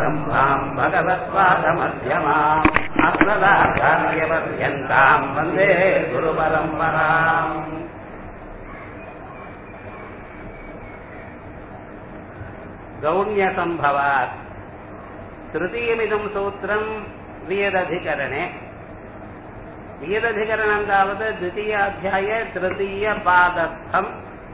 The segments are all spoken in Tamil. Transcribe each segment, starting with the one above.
सदाशिवसमारम्भाम् भगवत्पादमध्यमाम् अस्मदाचार्यपर्यन्ताम् वन्दे गुरुपरम्पराम् गौण्यसम्भवात् तृतीयमिदं सूत्रम् वियदधिकरणे वियदधिकरणं तावत् द्वितीयाध्याये तृतीयपादस्थम्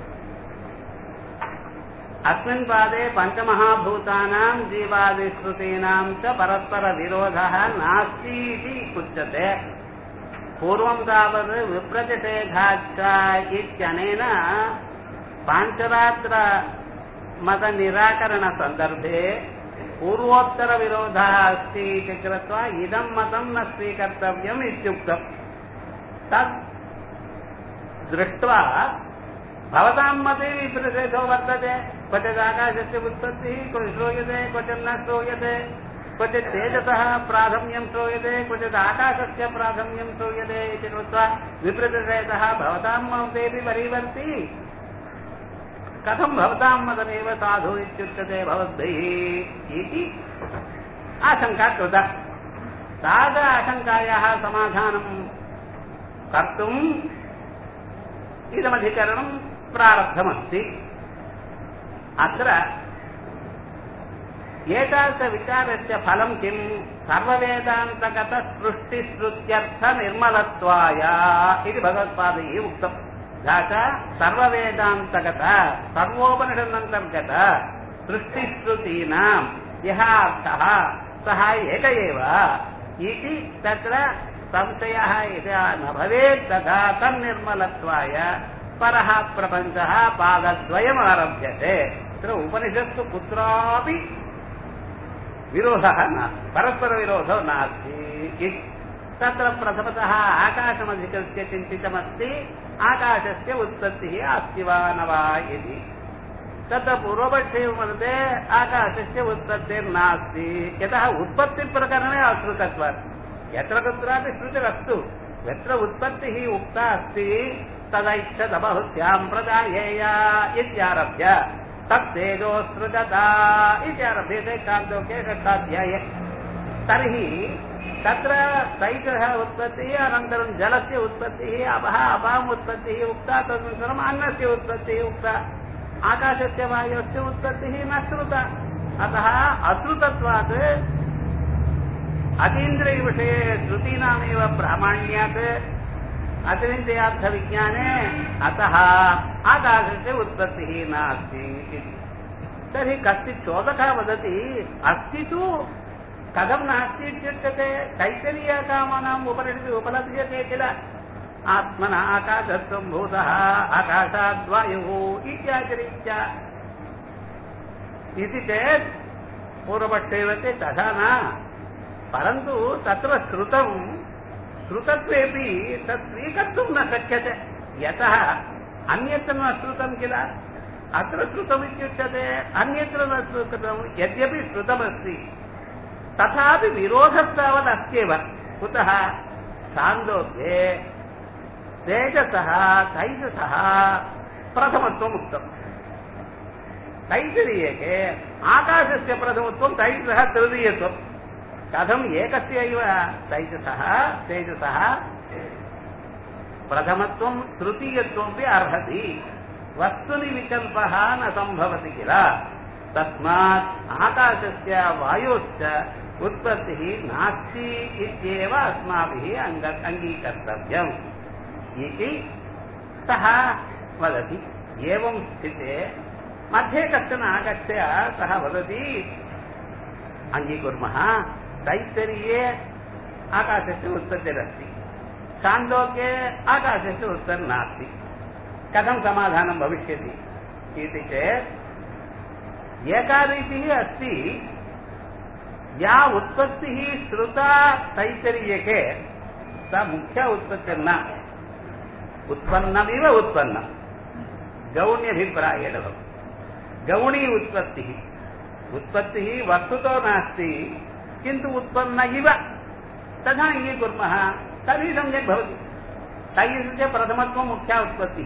अस्मिन् पादे पञ्चमहाभूतानां जीवादिश्रुतीनां च परस्परविरोधः नास्ति इति उच्यते पूर्वं तावत् विप्रतिषेधाच्च इत्यनेन पाञ्चरात्र मतनिराकरणसन्दर्भे पूर्वोत्तरविरोधः अस्ति इति कृत्वा इदं मतं न स्वीकर्तव्यम् इत्युक्तम् तत् दृष्ट्वा भवतां मते विप्रतिषेधो वर्तते क्वचित् आकाशस्य उत्पत्तिः क्वचित् श्रूयते क्वचित् न श्रूयते क्वचित् तेजसः प्राथम्यं श्रूयते क्वचित् आकाशस्य प्राथम्यं श्रूयते इति कृत्वा विप्रतिषेधः भवतां मतेपि परिवर्ति कथं भवतां मदमेव साधु इत्युच्यते भवद्भिः इति आशङ्का कृता ताद आशङ्कायाः समाधानं कर्तुम् इदमधिकरणं प्रारब्धमस्ति अत्र एतादृशविचारस्य फलं किम् सर्ववेदान्तगतसृष्टिश्रुत्यर्थनिर्मलत्वाय इति भगवत्पादैः उक्तम् च सर्ववेदान्तगत सर्वोपनिषदन्तर्गत सृष्टिश्रुतीनां यः अर्थः सः एक एव इति तत्र संशयः यदा न भवेत् तदा तन्निर्मलत्वाय परः प्रपञ्चः पादद्वयम् आरभ्यते तत्र उपनिषत्सु कुत्रापि विरोधः नास्ति परस्परविरोधो नास्ति इति तत्र प्रथमतः आकाशमधिकृत्य चिन्तितमस्ति आकाशस्य उत्पत्तिः अस्ति वा न वा इति तत्र पूर्वपक्षे वदते आकाशस्य उत्पत्तिर्नास्ति यतः उत्पत्तिप्रकरणे अश्रुतत्वात् यत्र कुत्रापि श्रुतिरस्तु यत्र उत्पत्तिः उक्ता अस्ति तदैच्छदबहुत्यां प्रदायेय इत्यारभ्य तत्तेजोऽसृजता इत्यारभ्यते कान्तोके षष्ठाध्याये तर्हि तत्र तैजः उत्पत्तिः अनन्तरं जलस्य उत्पत्तिः अपः अपाम् उत्पत्तिः उक्ता तदनन्तरम् अन्नस्य उत्पत्तिः उक्ता आकाशस्य वायोस्य उत्पत्तिः न श्रुता अतः अश्रुतत्वात् अतीन्द्रियविषये श्रुतीनामेव प्रामाण्यात् अतिरिन्द्रियार्थविज्ञाने अतः आकाशस्य उत्पत्तिः नास्ति इति तर्हि कश्चित् चोदकः वदति अस्ति तु कथं नास्ति इत्युच्यते तैतरीयकामानाम् उपनिषदि उपलभ्यते किल आत्मन आकाशत्वं भूतः आकाशाद्वायुः इत्यादिरीत्या इति चेत् पूर्वपक्षेवते तथा न परन्तु तत्र श्रुतं श्रुतत्वेपि तत् स्वीकर्तुं न शक्यते यतः अन्यत्र न श्रुतं किल अत्र श्रुतमित्युच्यते अन्यत्र न श्रुतं यद्यपि श्रुतमस्ति तथापि विरोधस्तावदस्त्येव कुतः छान्दोग्ये तेजसः तैजसः प्रथमत्वम् उक्तम् तैतरीयके आकाशस्य प्रथमत्वं तैजसः तृतीयत्वम् कथम् एकस्यैव तैजसः तेजसः प्रथमत्वं तृतीयत्वमपि अर्हति वस्तुनि विकल्पः न सम्भवति किल तस्मात् आकाशस्य वायोश्च उत्पत्तिः नास्ति इत्येव अस्माभिः अङ्ग अङ्गीकर्तव्यम् इति सः वदति एवं स्थिते मध्ये कश्चन आगत्य सः वदति अङ्गीकुर्मः तैत्तरीये आकाशस्य उत्पत्तिरस्ति छान्दोग्ये आकाशस्य उत्तरनास्ति कथं समाधानं भविष्यति इति चेत् एका रीतिः अस्ति या उत्पत्तिः श्रुता तैतरीयके सा मुख्या उत्पत्तिर्न उत्पन्नमिव उत्पन्नम् गौण्यभिप्रायेण भवति गौणी उत्पत्तिः उत्पत्तिः वस्तुतो नास्ति किन्तु उत्पन्न इव तथा अङ्गीकुर्मः तर्हि सम्यक् भवति तैः प्रथमत्वं मुख्या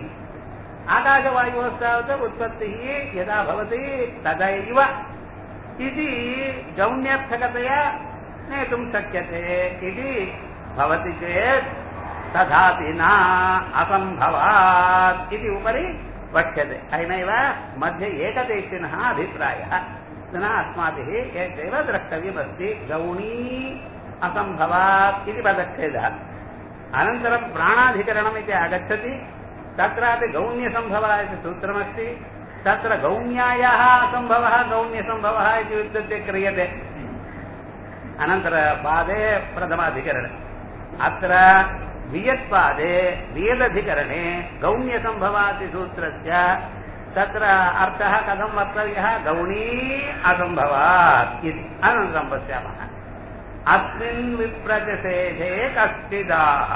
उत्पत्तिः आकाशवायोस्तावत् उत्पत्तिः यदा भवति तदैव इति गौण्यर्थकतया नेतुं शक्यते इति भवति चेत् तथापि न असम्भवात् इति उपरि वक्ष्यते अनेनैव मध्ये एकदेशिनः अभिप्रायः पुनः अस्माभिः एतदेव द्रष्टव्यमस्ति गौणी असम्भवात् इति पदच्छेदः अनन्तरं प्राणाधिकरणम् इति आगच्छति तत्रापि गौण्यसम्भवः इति सूत्रमस्ति तत्र गौण्यायाः असम्भवः गौण्यसम्भवः इति उच्यते क्रियते अनन्तरपादे प्रथमाधिकरणे अत्र वियत्पादे वियदधिकरणे गौण्यसम्भवाति सूत्रस्य तत्र अर्थः कथं वक्तव्यः गौणी असम्भवात् इति अनन्तरं पश्यामः अस्मिन् विप्रतिषेधे कश्चिदाः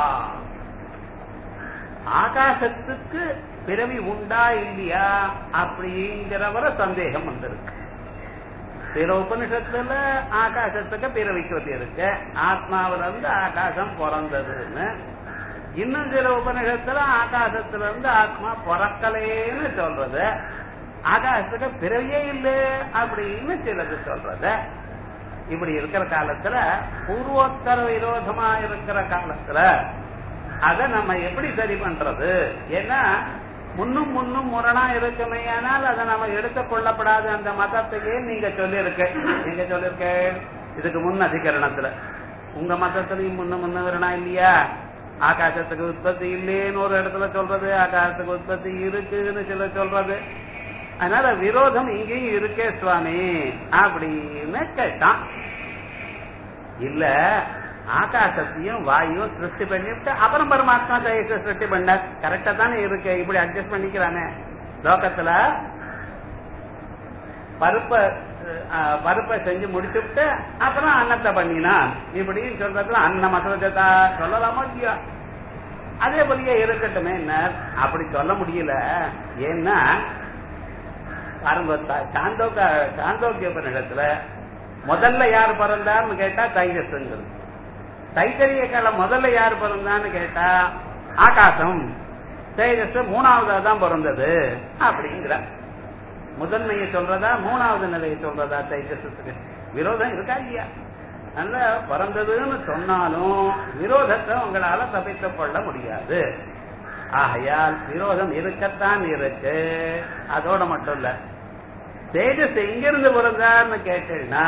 ஆகாசத்துக்கு பிறவி உண்டா இல்லையா அப்படிங்கிற வர சந்தேகம் வந்திருக்கு சில உபனிஷத்துல ஆகாசத்துக்கு பிறவிக்கு இருக்கு ஆத்மாவில இருந்து ஆகாசம் பிறந்ததுன்னு இன்னும் சில உபனிஷத்துல ஆகாசத்துல இருந்து ஆத்மா பிறக்கலேன்னு சொல்றது ஆகாசத்துக்கு பிறவியே இல்லை அப்படின்னு சிலது சொல்றது இப்படி இருக்கிற காலத்துல பூர்வோத்தர விரோதமா இருக்கிற காலத்துல அத நம்ம எப்படி சரி பண்றது ஏன்னா முன்னும் முன்னும் முரணா இருக்குமே ஆனால் அதை நம்ம எடுத்துக் கொள்ளப்படாத அந்த மதத்தையே நீங்க சொல்லியிருக்க நீங்க சொல்லிருக்க இதுக்கு முன் அதிகரணத்துல உங்க மதத்திலையும் முன்ன முன்னவரணா இல்லையா ஆகாசத்துக்கு உற்பத்தி இல்லேன்னு ஒரு இடத்துல சொல்றது ஆகாசத்துக்கு உற்பத்தி இருக்குன்னு சில சொல்றது அதனால விரோதம் இங்கேயும் இருக்கே சுவாமி அப்படின்னு கேட்டான் இல்ல ஆகாசத்தையும் வாயும் சிருஷ்டி பண்ணிவிட்டு அப்புறம் பரமாத்மா தயச சிருஷ்டி பண்ண கரெக்டா தானே இருக்கு இப்படி அட்ஜஸ்ட் பண்ணிக்கிறானே லோகத்துல பருப்ப பருப்பை செஞ்சு முடிச்சுட்டு அப்புறம் அன்னத்தை பண்ணினா இப்படின்னு சொல்றதுல அன்னம் அசோஜதா சொல்லலாமா இல்லையா அதே போலயே இருக்கட்டுமே என்ன அப்படி சொல்ல முடியல ஏன்னா பாருங்க சாந்தோக்க சாந்தோக்கிய உபநிடத்துல முதல்ல யார் பிறந்தார்னு கேட்டா தைஜஸ்ங்கிறது தைத்தரிய காலம் முதல்ல யார் பிறந்தான்னு கேட்டா ஆகாசம் தேஜஸ் மூணாவதா தான் பிறந்தது அப்படிங்கிற முதன்மையை சொல்றதா மூணாவது நிலையை சொல்றதா தைஜஸுக்கு விரோதம் இருக்கா இல்லையா நல்ல பிறந்ததுன்னு சொன்னாலும் விரோதத்தை உங்களால தப்பித்துக் கொள்ள முடியாது ஆகையால் விரோதம் இருக்கத்தான் இருக்கு அதோட மட்டும் இல்ல தேஜஸ் எங்கிருந்து பிறந்தார்னு கேட்டீங்கன்னா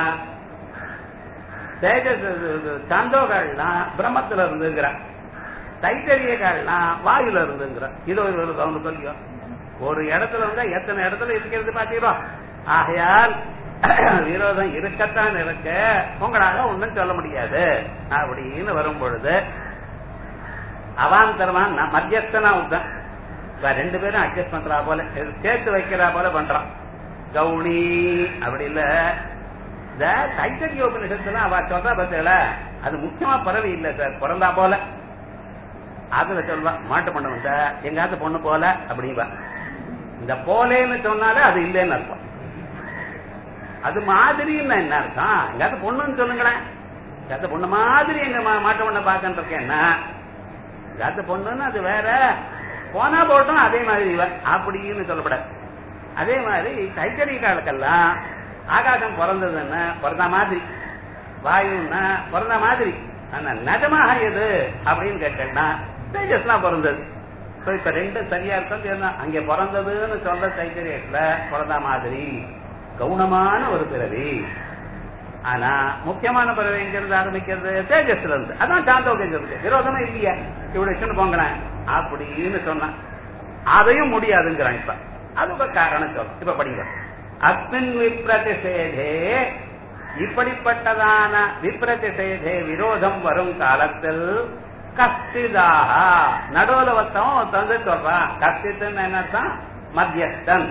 தேஜஸ் சாந்தோகள்னா பிரம்மத்துல இருந்துங்கிற தைத்தரியகள்னா வாயுல இருந்துங்கிற இது ஒரு ஒரு சொல்லியும் ஒரு இடத்துல இருந்தா எத்தனை இடத்துல இருக்கிறது பாத்தீங்களா ஆகையால் விரோதம் இருக்கத்தான் இருக்க உங்களால ஒண்ணும் சொல்ல முடியாது அப்படின்னு வரும் பொழுது அவாந்தரமா மத்தியஸ்தனா உத்தான் இப்ப ரெண்டு பேரும் அட்ஜஸ்ட் பண்றா போல சேர்த்து வைக்கிறா போல பண்றான் கவுனி அப்படி இல்ல இந்த தைத்தரிய உபநிஷத்துல அவ சொல்றா பத்தில அது முக்கியமா பறவை இல்ல சார் பிறந்தா போல அதுல சொல்வா மாட்டு பண்ண வந்த எங்காவது பொண்ணு போல அப்படிவா இந்த போலேன்னு சொன்னாலே அது இல்லைன்னு அர்த்தம் அது மாதிரின்னு என்ன அர்த்தம் எங்காவது பொண்ணுன்னு சொல்லுங்களேன் எங்காவது பொண்ணு மாதிரி எங்க மாட்டு பண்ண பாக்கன்னு இருக்கேன்னா எங்காவது பொண்ணுன்னு அது வேற போனா போட்டோம் அதே மாதிரி அப்படின்னு சொல்லப்படாது அதே மாதிரி தைத்தறிய காலக்கெல்லாம் ஆகாசம் பிறந்ததுன்னா பிறந்த மாதிரி வாயுன்னா பிறந்த மாதிரி ஆனா நிஜமாக எது அப்படின்னு கேட்டேன்னா தேஜஸ்லாம் பிறந்தது இப்ப ரெண்டு சரியா இருக்கும் அங்க பிறந்ததுன்னு சொல்ற தைத்தரியத்துல பிறந்த மாதிரி கவுனமான ஒரு பிறவி ஆனா முக்கியமான பிறவி எங்க இருந்து ஆரம்பிக்கிறது தேஜஸ்ல இருந்து அதான் சாந்தோக்கியம் விரோதமா இல்லையா இப்படி வச்சுன்னு போங்கிறேன் அப்படின்னு சொன்னான் அதையும் முடியாதுங்கிறான் இப்ப அது ஒரு காரணம் சொல்ல இப்ப படிங்க அஸ்மின் விப்ரதிஷேதே இப்படிப்பட்டதான விப்ரதிஷேதே விரோதம் வரும் காலத்தில் கஸ்திதாக நடுவுல ஒருத்தவன் தந்து சொல்றான் கஸ்தித்துன்னு என்னத்தான் மத்தியஸ்தன்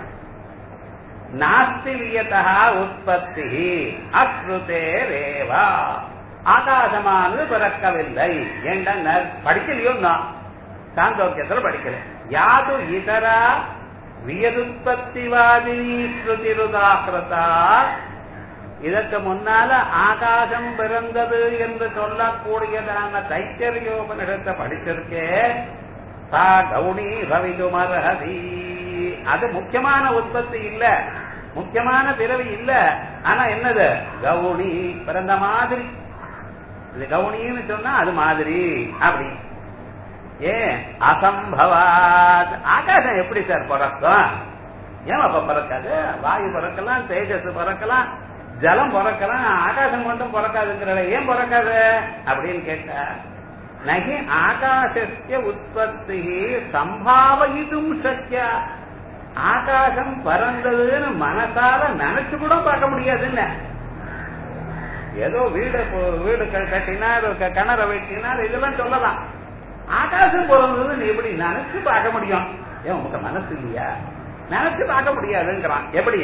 நாஸ்தி வியதா உற்பத்தி அஸ்ருதே ரேவா ஆகாசமானது பிறக்கவில்லை என்ற படிக்கலையோ நான் சாந்தோக்கியத்தில் படிக்கல யாது இதரா வியதுற்பத்திவாதினி ஸ்ருதிருதாகிருதா இதற்கு முன்னால ஆகாசம் பிறந்தது என்று சொல்லக்கூடியதான தைத்தரியோபனிடத்தை படிச்சிருக்கே சா கௌணி பவிதுமர்ஹதி அது முக்கியமான உற்பத்தி இல்ல முக்கியமான பிறவி இல்ல ஆனா என்னது கவுனி பிறந்த மாதிரி இது கவுனின்னு சொன்னா அது மாதிரி அப்படி ஏன் அசம்பவாத் ஆகாசம் எப்படி சார் பிறக்கும் ஏன் அப்ப பிறக்காது வாயு பிறக்கலாம் தேஜஸ் பிறக்கலாம் ஜலம் பிறக்கலாம் ஆகாசம் மட்டும் பிறக்காதுங்கிற ஏன் பிறக்காது அப்படின்னு கேட்டா நகி ஆகாசஸ்ய உற்பத்தி சம்பாவயிதும் சக்கியா ஆகாசம் பறந்ததுன்னு மனசால நினைச்சு கூட பார்க்க முடியாதுன்னு ஏதோ வீடு போ- வீடு க- கட்டினார் க- கிணற வெட்டினார் இதெல்லாம் சொல்லலாம் ஆகாசம் பிறந்ததுன்னு எப்படி நினைச்சு பார்க்க முடியும் ஏன் உங்க மனசு இல்லையா நினைச்சு பார்க்க முடியாதுங்கிறான் எப்படி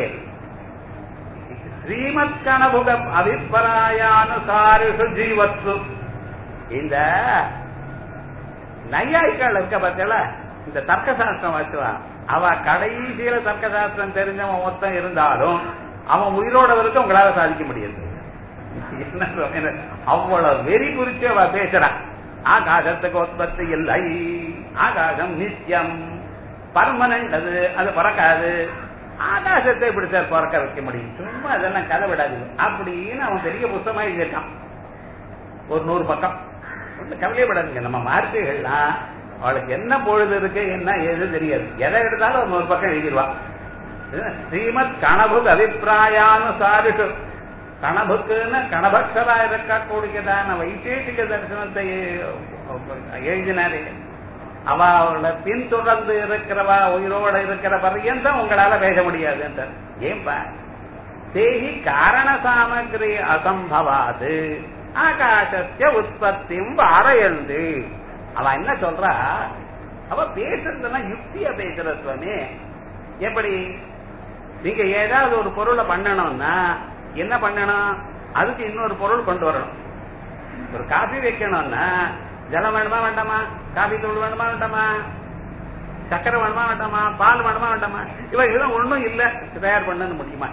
ஸ்ரீமத் கனபுக அபிப்பிராயானுசாரிஷு ஜீவத்சு இந்த நையாய்க்கால் இருக்க பார்த்தல இந்த தர்க்க சாஸ்திரம் வச்சுவான் அவ கடைசியில தர்க்க சாஸ்திரம் தெரிஞ்சவன் மொத்தம் இருந்தாலும் அவன் உயிரோட வரைக்கும் உங்களால சாதிக்க முடியாது என்ன சொல்றது? அவ்வளவு வெறி குறிச்சு அவ பேசுறான் ஆகாசத்துக்கு உற்பத்தி இல்லை ஆகாசம் நித்தியம் பர்மனன்ட் அது அது பறக்காது ஆகாசத்தை இப்படி சார் பறக்க வைக்க முடியும் சும்மா அதெல்லாம் கதை விடாது அப்படின்னு அவன் பெரிய புத்தகமா எழுதியிருக்கான் ஒரு நூறு பக்கம் ஒன்றும் கவலையப்படாதுங்க நம்ம மார்க்குகள்லாம் அவளுக்கு என்ன பொழுது இருக்கு என்ன ஏது தெரியாது எதை எடுத்தாலும் ஒரு நூறு பக்கம் எழுதிடுவா இது ஸ்ரீமத் கணபுக் அபிப்பிராயானுசாரிஷு கணபுக்குன்னு கணபக்ஷரா இருக்கக்கூடியதான வைசேஷிக தரிசனத்தை எழுதினாரே அவ அவளை பின்தொடர்ந்து இருக்கிறவா உயிரோட இருக்கிற பர்யந்தம் உங்களால பேச முடியாது ஏன்பா தேகி காரண சாமகிரி அசம்பவாது ஆகாசத்திய உற்பத்தியும் வாரையந்து அவ என்ன சொல்றா அவ பேசுறதுன்னா யுக்தியா பேசுற சுவாமி எப்படி நீங்க ஏதாவது ஒரு பொருளை பண்ணணும்னா என்ன பண்ணணும் அதுக்கு இன்னொரு பொருள் கொண்டு வரணும் ஒரு காபி வைக்கணும்னா ஜலம் வேணுமா வேண்டாமா காபி தூள் வேணுமா வேண்டாமா சக்கரை வேணுமா வேண்டாமா பால் வேணுமா வேண்டாமா இவ இதெல்லாம் ஒண்ணும் இல்ல தயார் பண்ண முடியுமா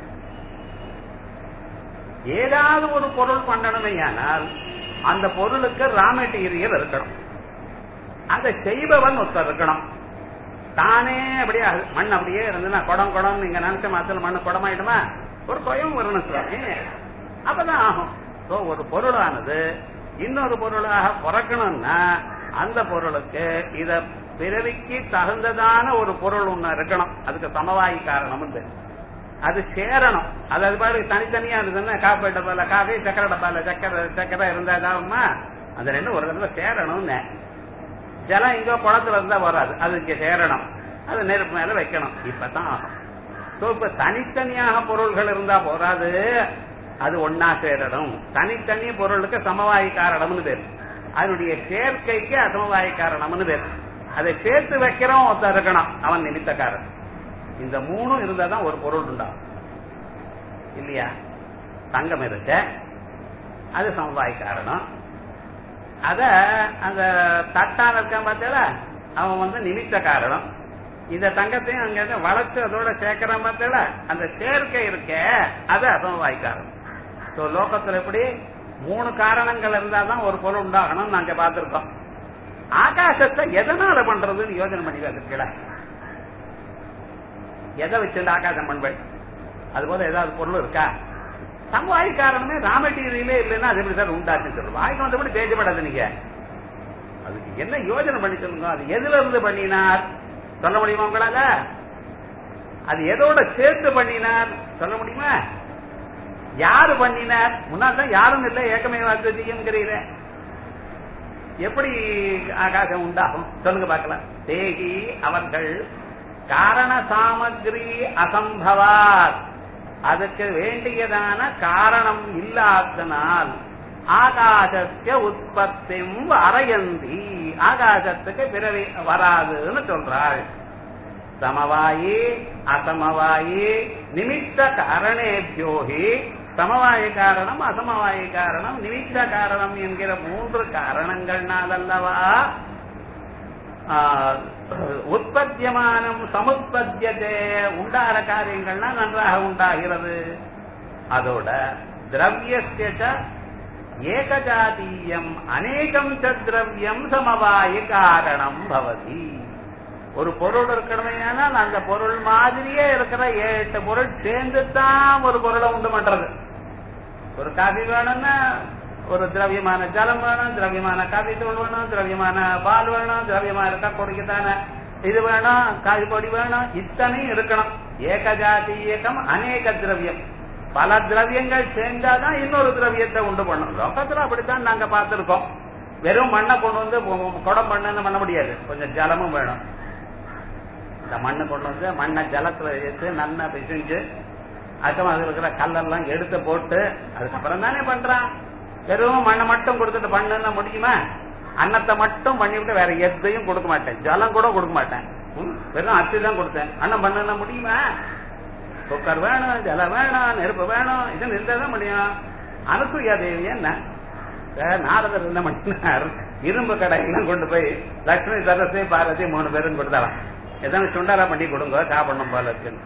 ஏதாவது ஒரு பொருள் பண்ணணுமே ஆனால் அந்த பொருளுக்கு ரா மெட்டீரியல் இருக்கணும் அதை செய்பவன் ஒருத்தர் இருக்கணும் தானே அப்படியே அது மண் அப்படியே இருந்ததுன்னா குடம் குடம் நீங்க நினைச்ச மாசத்துல மண்ணு குடமாயிடுமா ஒரு கொயம் வரணும் சுவாமி அப்பதான் ஆகும் So, ஒரு பொருளானது இன்னொரு பொருளாக பிறக்கணும்னா அந்த பொருளுக்கு இத பிறவிக்கு தகுந்ததான ஒரு பொருள் ஒண்ணு இருக்கணும் அதுக்கு சமவாயி காரணம் உண்டு அது சேரணும் அது அது பாடு தனித்தனியா இருந்ததுன்னா காஃபி டப்பால காஃபி சக்கரை டப்பால சக்கரை சக்கரை இருந்தா இதாகுமா அந்த ரெண்டும் ஒரு இடத்துல சேரணும்னு ஜலம் இங்க குளத்துல இருந்தா வராது அது இங்க சேரணும் அது நெருப்பு மேல வைக்கணும் இப்பதான் ஆகும் சோ இப்ப தனித்தனியாக பொருள்கள் இருந்தா போறாது அது ஒன்னா சேரணும் தனித்தனி பொருளுக்கு சமவாயி காரணம்னு பேரு அதனுடைய சேர்க்கைக்கு அசமவாயி காரணம்னு பேரு அதை சேர்த்து வைக்கிறோம் ஒருத்தர் இருக்கணும் அவன் நிமித்தக்காரன் இந்த மூணும் இருந்தாதான் ஒரு பொருள் உண்டாகும் இல்லையா தங்கம் இருக்க அது சமவாய் காரணம் அத அந்த தட்டான இருக்கான் பார்த்தல அவன் வந்து நிமித்த காரணம் இந்த தங்கத்தையும் அங்க இருந்து வளைச்சு அதோட சேர்க்கிறான் பார்த்தல அந்த சேர்க்கை இருக்க அது அசமவாய் காரணம் சோ லோகத்துல எப்படி மூணு காரணங்கள் இருந்தாதான் ஒரு பொருள் உண்டாகணும் நாங்க பார்த்திருக்கோம் ஆகாசத்தை எதனால பண்றதுன்னு யோசனை பண்ணி பார்த்திருக்கீங்களா எதை வச்சிருந்து ஆகாசம் பண்பள் அது போல ஏதாவது பொருள் இருக்கா சமவாய் காரணமே ரா மெட்டீரியலே இல்லைன்னா அது எப்படி சார் உண்டாச்சுன்னு சொல்லுவோம் வாய்க்கு வந்தபடி பேசப்படாது நீங்க அதுக்கு என்ன யோசனை பண்ணி சொல்லுங்க அது எதுல இருந்து பண்ணினார் சொல்ல முடியுமா உங்களால அது எதோட சேர்த்து பண்ணினார் சொல்ல முடியுமா யாரு பண்ணினார் முன்னாள் தான் யாரும் இல்லை ஏக்கமே வாக்குறீங்க எப்படி ஆகாசம் உண்டாகும் சொல்லுங்க பார்க்கலாம் தேகி அவர்கள் காரண சாமகிரி அசம்பவாத் அதுக்கு வேண்டியதான காரணம் இல்லாதனால் ஆகாசத்திய உற்பத்தியும் அரையந்தி ஆகாசத்துக்கு பிறவி வராதுன்னு சொல்றாள் சமவாயி அசமவாயி நிமித்த காரணேபியோகி சமவாய காரணம் அசமவாய காரணம் நிமித்த காரணம் என்கிற மூன்று காரணங்கள்னால் அல்லவா உற்பத்தியமானம் சமுற்பத்தியதே உண்டாகிற காரியங்கள்லாம் நன்றாக உண்டாகிறது அதோட திரவியஸ்ய ஏகஜாதீயம் அநேகம் ச திரவியம் சமவாய காரணம் பவதி ஒரு பொருள் இருக்கணுமையானால் அந்த பொருள் மாதிரியே இருக்கிற ஏழு எட்டு பொருள் சேர்ந்து தான் ஒரு பொருளை உண்டு பண்றது ஒரு காபி வேணும்னா ஒரு திரவியமான ஜலம் வேணும் திரவியமான காபி தூள் வேணும் திரவியமான பால் வேணும் திரவியமான கக்கொடிக்கத்தான இது வேணும் காய் பொடி வேணும் இத்தனையும் இருக்கணும் ஏகஜாதி ஏகம் அநேக திரவியம் பல திரவியங்கள் சேர்ந்தாதான் இன்னொரு திரவியத்தை உண்டு பண்ணும் லோகத்துல அப்படித்தான் நாங்க பார்த்திருக்கோம் வெறும் மண்ணை கொண்டு வந்து பொ- குடம் மண்ணுன்னு பண்ண முடியாது கொஞ்சம் ஜலமும் வேணும் இந்த மண்ணை கொண்டு வந்து மண்ணை ஜலத்துல எடுத்து நல்லா பிசைஞ்சு அதுக்கப்புறம் அதுல இருக்கிற கல்லெல்லாம் எடுத்து போட்டு அதுக்கப்புறம் தானே பண்றான் வெறும் மண்ணை மட்டும் கொடுத்துட்டு பண்ணுன்னா முடியுமா அன்னத்தை மட்டும் பண்ணிவிட்டு வேற எதையும் கொடுக்க மாட்டேன் ஜலம் கூட கொடுக்க மாட்டேன் ம், வெறும் அரிசி தான் கொடுத்தேன் அன்னம் பண்ணுன்னா முடியுமா குக்கர் வேணும் ஜலம் வேணும் நெருப்பு வேணும் இது இருந்தாதான் முடியும் அனுசூயா தேவி என்ன சார், நாரதர் என்ன பண்ணினார் இரும்பு கடையெல்லாம் கொண்டு போய் லட்சுமி சரஸ்வதி பார்வதி மூணு பேரும் கொடுத்தாலாம் எதனா சுண்டலா பண்ணி கொடுங்க சாப்பிடணும் போல இருக்குன்னு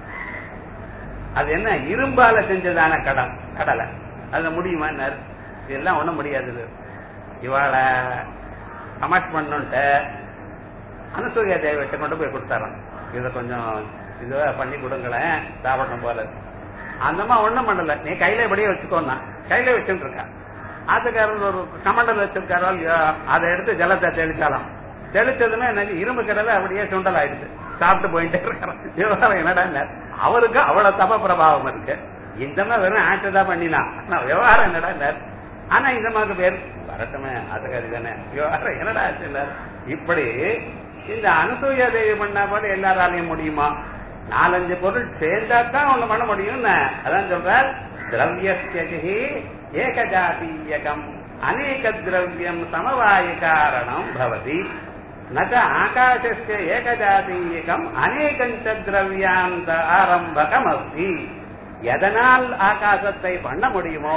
அது என்ன இரும்பால செஞ்சதான கடல் கடலை அது முடியுமா இதெல்லாம் ஒண்ணும் முடியாது இவாளை கமாஷ் பண்ணுன்ட்டு அனுசூயா தேவிட்ட கொண்டு போய் கொடுத்தாராம் இதை கொஞ்சம் இதுவா பண்ணி கொடுங்களேன் சாப்பிடணும் போல இருக்கு. அந்தம்மா ஒண்ணும் பண்ணல நீ கையில இப்படியே வச்சுக்கோன்னா கையில வச்சுட்டு இருக்கா ஆத்துக்காரர் ஒரு கமண்டல் வச்சிருக்காரோ இல்லையோ அதை எடுத்து ஜலத்தை தெளிச்சாலாம் தெளிச்சதுமே எனக்கு இரும்பு கடலை அப்படியே சுண்டல் ஆயிடுச்சு சாப்பிட்டு போயிட்டே இருக்காராம் விவகாரம் என்னடா அவருக்கு அவ்வளவு தப பிரபாவம் இருக்கு இந்த மாதிரி வெறும் ஆக்ட் தான் பண்ணினான் ஆனா விவகாரம் என்னடா ஆனா இந்த மாதிரி பேர் வரட்டுமே அதுக்காரி தானே விவகாரம் என்னடா ஆச்சுன்னார் இப்படி இந்த அனுசூயா தேவி பண்ணா போல எல்லாராலையும் முடியுமா நாலஞ்சு பொருள் சேர்ந்தா தான் ஒண்ணு பண்ண முடியும் அதான் சொல்றார் திரவியஸ்தி ஏகஜாதீயகம் அநேக திரவியம் சமவாய காரணம் பவதி ந ச ஆகாசஸ்ய ஏகஜாதீயகம் அநேகஞ்ச திரவியாந்த ஆரம்பகம் அஸ்தி எதனால் ஆகாசத்தை பண்ண முடியுமோ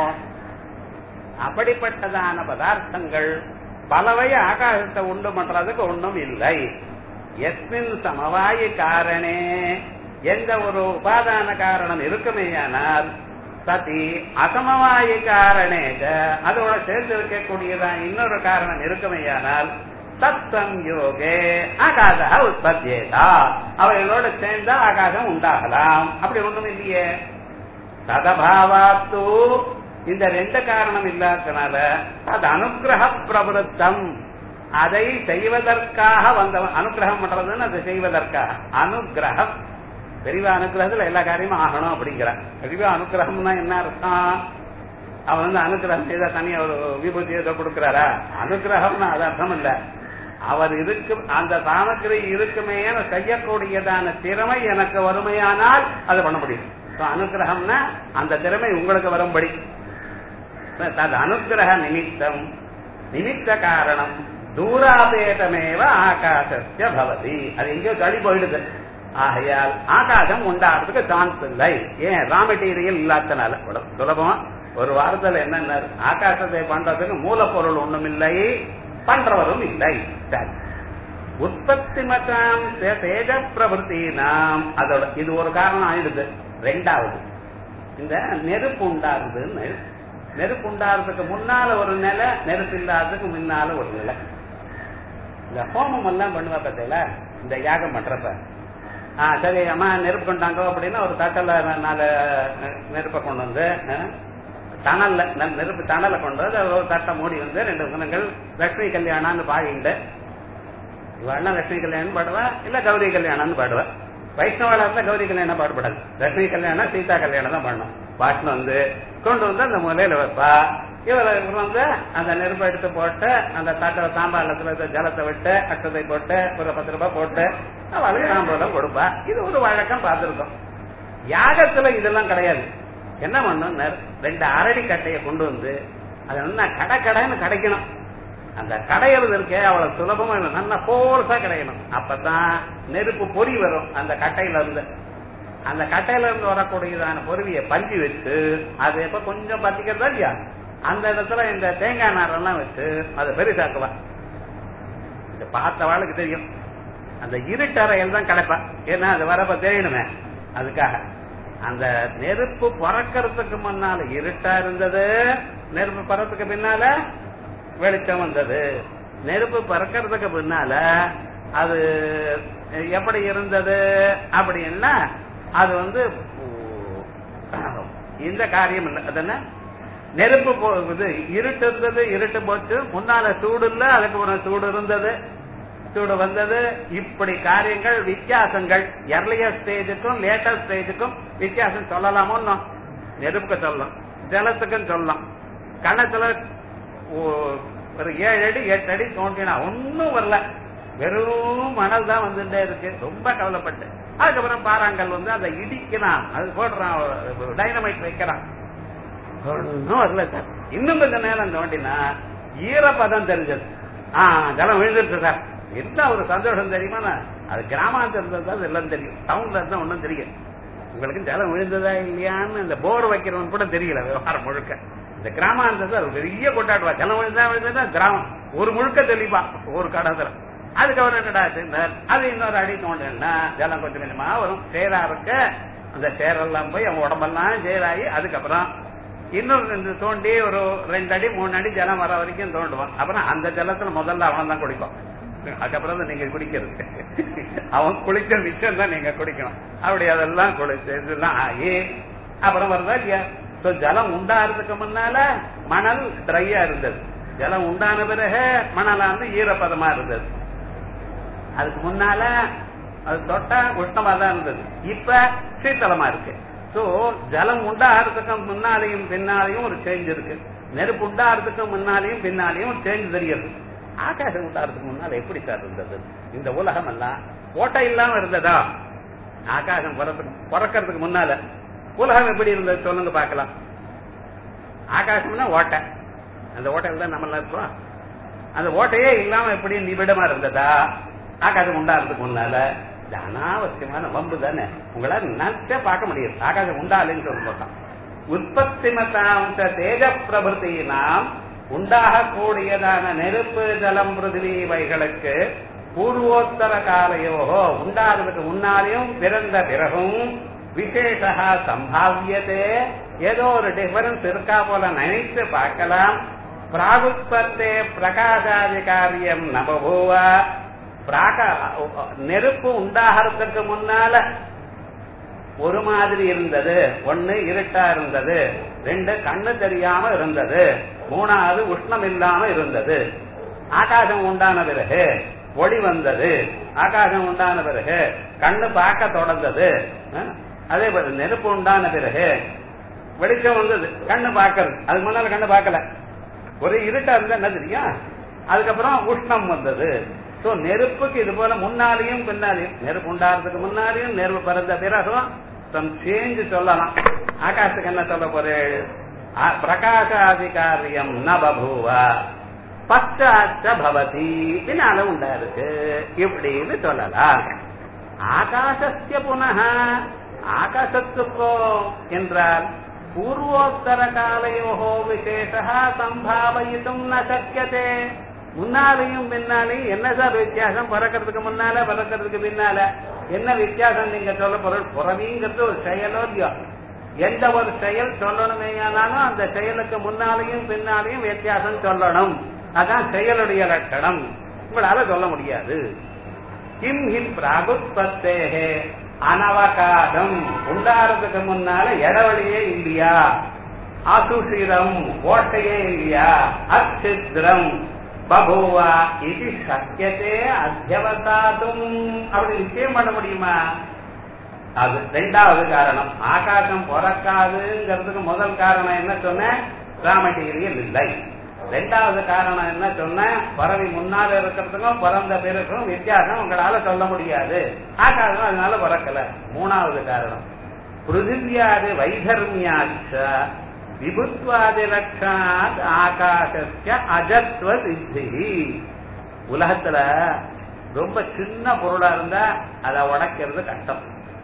அப்படிப்பட்டதான பதார்த்தங்கள் பலவை ஆகாசத்தை உண்டு பண்றதுக்கு ஒண்ணும் இல்லை எஸ்மின் சமவாய காரணே எந்த ஒரு உபாதான காரணம் இருக்குமேயானால் சதி அசமவாய காரணே அதோட சேர்ந்து இருக்கக்கூடியதான் இன்னொரு காரணம் இருக்குமேயானால் தத் சம்யோகே ஆகாச உற்பத்தியேதா அவைகளோட சேர்ந்தா ஆகாசம் உண்டாகலாம் அப்படி ஒண்ணும் இல்லையே ததபாவாத்து இந்த ரெண்டு காரணம் இல்லாதனால அது அனுகிரக பிரபுத்தம் அதை செய்வதற்காக வந்த அனுகிரகம் பண்றதுன்னு அதை செய்வதற்காக அனுகிரகம் பெரியவா அனுகிரகத்துல எல்லா காரியமும் ஆகணும் அப்படிங்கிறான் பெரியவா அனுகிரகம்னா என்ன அர்த்தம் அவன் வந்து அனுகிரகம் செய்தா தனியா ஒரு விபூதி ஏதோ கொடுக்கிறாரா அனுகிரகம்னா அது அர்த்தம் இல்ல அவர் இருக்கு அந்த சாமக்கிரி இருக்குமே செய்யக்கூடியதான திறமை எனக்கு வறுமையானால் அதை பண்ண முடியும் So, அனுகிரகம்னா அந்த திறமை உங்களுக்கு வரும்படி தது அனுகிரக நிமித்தம் நிமித்த காரணம் தூராபேதமேவ ஆகாசஸ்ய பவதி அது எங்கேயோ தள்ளி போயிடுது ஆகையால் ஆகாசம் உண்டாடுறதுக்கு சான்ஸ் இல்லை ஏன் ரா மெட்டீரியல் இல்லாதனால இவ்வளவு சுலபமா ஒரு வாரத்துல என்னென்ன ஆகாசத்தை பண்றதுக்கு மூலப்பொருள் ஒண்ணும் இல்லை பண்றவரும் இல்லை சரி உற்பத்தி மற்றம் தேஜ பிரபுத்தி நாம் அதோட இது ஒரு காரணம் ஆயிடுது ரெண்டாவது இந்த நெருப்பு உண்டாருதுன்னு நெருப்பு உண்டாறதுக்கு முன்னால ஒரு நிலை நெருப்பு இல்லாததுக்கு முன்னால ஒரு நிலை இந்த ஹோமம் எல்லாம் பண்ணுவா பார்த்தீங்களா இந்த யாகம் பண்றப்ப ஆ சரி அம்மா நெருப்பு கொண்டாங்க அப்படின்னா ஒரு தட்டல நாலு நெருப்பை கொண்டு வந்து ஆ, தணல்ல நெ- நெருப்பு தணலை கொண்டு வந்து அதுல ஒரு தட்டை மூடி வந்து ரெண்டு குணங்கள் லட்சுமி கல்யாணம்னு பாடிண்டு இவெல்லாம் லட்சுமி கல்யாணம் பாடுவா இல்ல கௌரி கல்யாணம்னு பாடுவா வைஷ்ணவால இருந்தா கௌரி கல்யாணம் பாடுபடாது லட்சுமி கல்யாணம் சீதா கல்யாணம் தான் பண்ணணும் பாட்டில் வந்து கொண்டு வந்து அந்த மூலையில வைப்பா இவர் இவர் வந்து அந்த நெருப்பை எடுத்து போட்டு அந்த தட்டை சாம்பாரத்துல இருக்க ஜலத்தை விட்டு அட்டத்தை போட்டு ஒரு பத்து ரூபாய் போட்டு அவளுக்கு சாம்பாரம் கொடுப்பா இது ஒரு வழக்கம் பார்த்திருக்கோம் யாகத்துல இதெல்லாம் கிடையாது என்ன பண்ணும் நெரு- ரெண்டு அரடி கட்டையை கொண்டு வந்து அது என்ன கடை கடைன்னு கிடைக்கணும் அந்த கடையிறது இருக்கே அவ்வளவு சுலபமா இல்லை நல்லா போர்ஸா கிடைக்கணும் அப்பதான் நெருப்பு பொறி வரும் அந்த கட்டையில இருந்து அந்த கட்டையில இருந்து வரக்கூடியதான பொருவியை பஞ்சு வச்சு அது எப்ப கொஞ்சம் பத்திக்கிறதா இல்லையா அந்த இடத்துல இந்த தேங்காய் நாரெல்லாம் வச்சு அதை பெருசாக்குவா இந்த பார்த்தவாளுக்கு தெரியும் அந்த இருட்டறையில் தான் கிடைப்பா ஏன்னா அது வரப்ப தெரியணுமே அதுக்காக அந்த நெருப்பு பறக்கிறதுக்கு முன்னால இருட்டா இருந்தது நெருப்பு பறக்கிறதுக்கு பின்னால வெளிச்சம் வந்தது நெருப்பு பறக்கிறதுக்கு பின்னால அது எப்படி இருந்தது அப்படின்னா அது வந்து இந்த காரியம் இல்லை அது என்ன நெருப்பு போகுது இருட்டு இருந்தது இருட்டு போச்சு முன்னால சூடு இல்ல அதுக்கப்புறம் சூடு இருந்தது சூடு வந்தது இப்படி காரியங்கள் வித்தியாசங்கள் எர்லியர் ஸ்டேஜுக்கும் லேட்டர் ஸ்டேஜுக்கும் வித்தியாசம் சொல்லலாமோ நெருப்புக்கு சொல்லலாம் ஜலத்துக்கும் சொல்லலாம் கணத்துல ஒரு ஏழு அடி எட்டு அடி தோண்டினா ஒன்னும் வரல வெறும் மணல் தான் வந்துட்டே இருக்கு ரொம்ப கவலைப்பட்டு அதுக்கப்புறம் பாறாங்கல் வந்து அதை இடிக்கிறான் அது போடுறான் டைனமைட் வைக்கிறான் ஒன்னும் வரல சார் இன்னும் கொஞ்ச நேரம் தோண்டினா ஈரப்பதம் தெரிஞ்சது ஆஹ் ஜலம் விழுந்துருச்சு சார் என்ன ஒரு சந்தோஷம் தெரியுமா அது கிராமாந்தரத்துல தான் எல்லாம் தெரியும் டவுன்ல இருந்தா ஒன்னும் தெரியும் உங்களுக்கு ஜலம் விழுந்ததா இல்லையான்னு இந்த போர் வைக்கிறவன் கூட தெரியல விவகாரம் முழுக்க இந்த கிராமாந்தரத்தை பெரிய கொண்டாடுவா ஜலம் விழுந்தா விழுந்தா கிராமம் ஒரு முழுக்க தெளிப்பா ஒரு கடத்துல அதுக்கப்புறம் என்னடா அது இன்னொரு அடி தோண்டா ஜலம் கொஞ்சம் கொஞ்சமா வரும் சேரா இருக்க அந்த சேரெல்லாம் போய் அவன் உடம்பெல்லாம் சேராகி அதுக்கப்புறம் இன்னொரு ரெண்டு தோண்டி ஒரு ரெண்டு அடி மூணு அடி ஜலம் வர வரைக்கும் தோண்டுவான் அப்புறம் அந்த ஜலத்துல முதல்ல அவன் தான் குடிப்பான் அதுக்கப்புறம் தான் நீங்க குடிக்கிறது அவன் குளிச்ச மிச்சம் தான் நீங்க குடிக்கணும் அப்படி அதெல்லாம் குளிச்சு இதெல்லாம் ஆகி அப்புறம் வருதா இல்லையா சோ ஜலம் உண்டாகிறதுக்கு முன்னால மணல் ட்ரையா இருந்தது ஜலம் உண்டான பிறகு மணலா வந்து ஈரப்பதமா இருந்தது அதுக்கு முன்னால அது தொட்டா உஷ்ணமா தான் இருந்தது இப்ப சீத்தளமா இருக்கு சோ ஜலம் உண்டாகிறதுக்கு முன்னாலையும் பின்னாலையும் ஒரு சேஞ்ச் இருக்கு நெருப்பு உண்டாகிறதுக்கு முன்னாலையும் பின்னாலையும் ஒரு சேஞ்ச் தெரியுது ஆகாசம் உண்டாகிறதுக்கு முன்னால எப்படி சார் இருந்தது இந்த உலகம் எல்லாம் ஓட்டை இல்லாம இருந்ததா ஆகாசம் பிறக்கிறதுக்கு முன்னால உலகம் எப்படி இருந்தது சொல்லுங்க பாக்கலாம் ஆகாசம்னா ஓட்டை அந்த ஓட்டையில் தான் நம்ம இருக்கோம் அந்த ஓட்டையே இல்லாம எப்படி நிபிடமா இருந்ததா ஆகாசம் உண்டாகிறதுக்கு முன்னால இது அனாவசியமான வம்பு தானே உங்களால நினைச்சே பார்க்க முடியாது ஆகாசம் உண்டாலேன்னு சொல்ல மாட்டான் உற்பத்தி மத்தாம்ச தேஜ பிரபுத்தி நாம் உண்டாகக்கூடியதான நெருப்பு ஜலம் பிருதிவி இவைகளுக்கு பூர்வோத்தர காலையோகோ உண்டாகிறதுக்கு முன்னாலேயும் பிறந்த பிறகும் விசேஷா சம்பாவியதே ஏதோ ஒரு டிஃபரன்ஸ் இருக்கா போல நினைத்து பார்க்கலாம் பிராகுத்பத்தே பிரகாசாதி காரியம் நபபூவா பிராக நெருப்பு உண்டாகிறதுக்கு முன்னால ஒரு மாதிரி இருந்தது ஒன்னு இருட்டா இருந்தது ரெண்டு கண்ணு தெரியாம இருந்தது மூணாவது உஷ்ணம் இல்லாம இருந்தது ஆகாசம் உண்டான பிறகு ஒளி வந்தது ஆகாசம் உண்டான பிறகு கண்ணு பார்க்க தொடர்ந்தது அதே போல நெருப்பு உண்டான பிறகு வெளிச்சம் வந்தது கண்ணு பார்க்கறது அதுக்கு முன்னால கண்ணு பார்க்கல ஒரு இருட்டா இருந்தா என்ன தெரியும் அதுக்கப்புறம் உஷ்ணம் வந்தது சோ நெருப்புக்கு இது போல முன்னாலையும் பின்னாலையும் நெருப்பு உண்டாகிறதுக்கு முன்னாலையும் நெருப்பு பிறந்த பிறகும் சம் சேஞ்ச் சொல்லலாம் ஆகாசத்துக்கு என்ன சொல்ல போறேன் பிரகாசாதிகாரியம் ந பபூவா பச்சாச்ச பவதி பின்னால உண்டா இருக்கு இப்படின்னு சொல்லலாம் ஆகாசஸ்ய புனக ஆகாசத்துக்கோ என்றால் பூர்வோத்தர காலையோகோ விசேஷா சம்பாவயித்தும் ந சக்கியதே முன்னாலையும் பின்னாலையும் என்ன சார் வித்தியாசம் பறக்கிறதுக்கு முன்னால பறக்கிறதுக்கு பின்னால என்ன வித்தியாசம் நீங்க சொல்ல பொருள் புறவிங்கிறது ஒரு செயலோ இல்லையோ எந்த ஒரு செயல் சொல்லணுமேயானாலும் அந்த செயலுக்கு முன்னாலையும் பின்னாலையும் வித்தியாசம் சொல்லணும் அதான் செயலுடைய லட்சணம் உங்களால சொல்ல முடியாது கிம் ஹிம் பிராகுத்பத்தேகே அனவகாசம் உண்டாறதுக்கு முன்னால இடவழியே இல்லையா அசுஷிரம் ஓட்டையே இல்லையா அச்சித்ரம் பபுவா இது சக்கியத்தே அத்தியவசாதும் அப்படி நிச்சயம் பண்ண முடியுமா அது ரெண்டாவது காரணம் ஆகாசம் பிறக்காதுங்கிறதுக்கு முதல் காரணம் என்ன சொன்ன ராமகிரியில் இல்லை ரெண்டாவது காரணம் என்ன சொன்ன பறவை முன்னால இருக்கிறதுக்கும் பிறந்த பிறகும் வித்தியாசம் உங்களால சொல்ல முடியாது ஆகாசம் அதனால பிறக்கல மூணாவது காரணம் பிருத்திவியாது வைதர்மியாச்ச விபுத்வாதி லட்சணாத் ஆகாசஸ்ய அஜத்வ சித்தி உலகத்துல ரொம்ப சின்ன பொருளா இருந்தா அதை உடைக்கிறது கஷ்டம்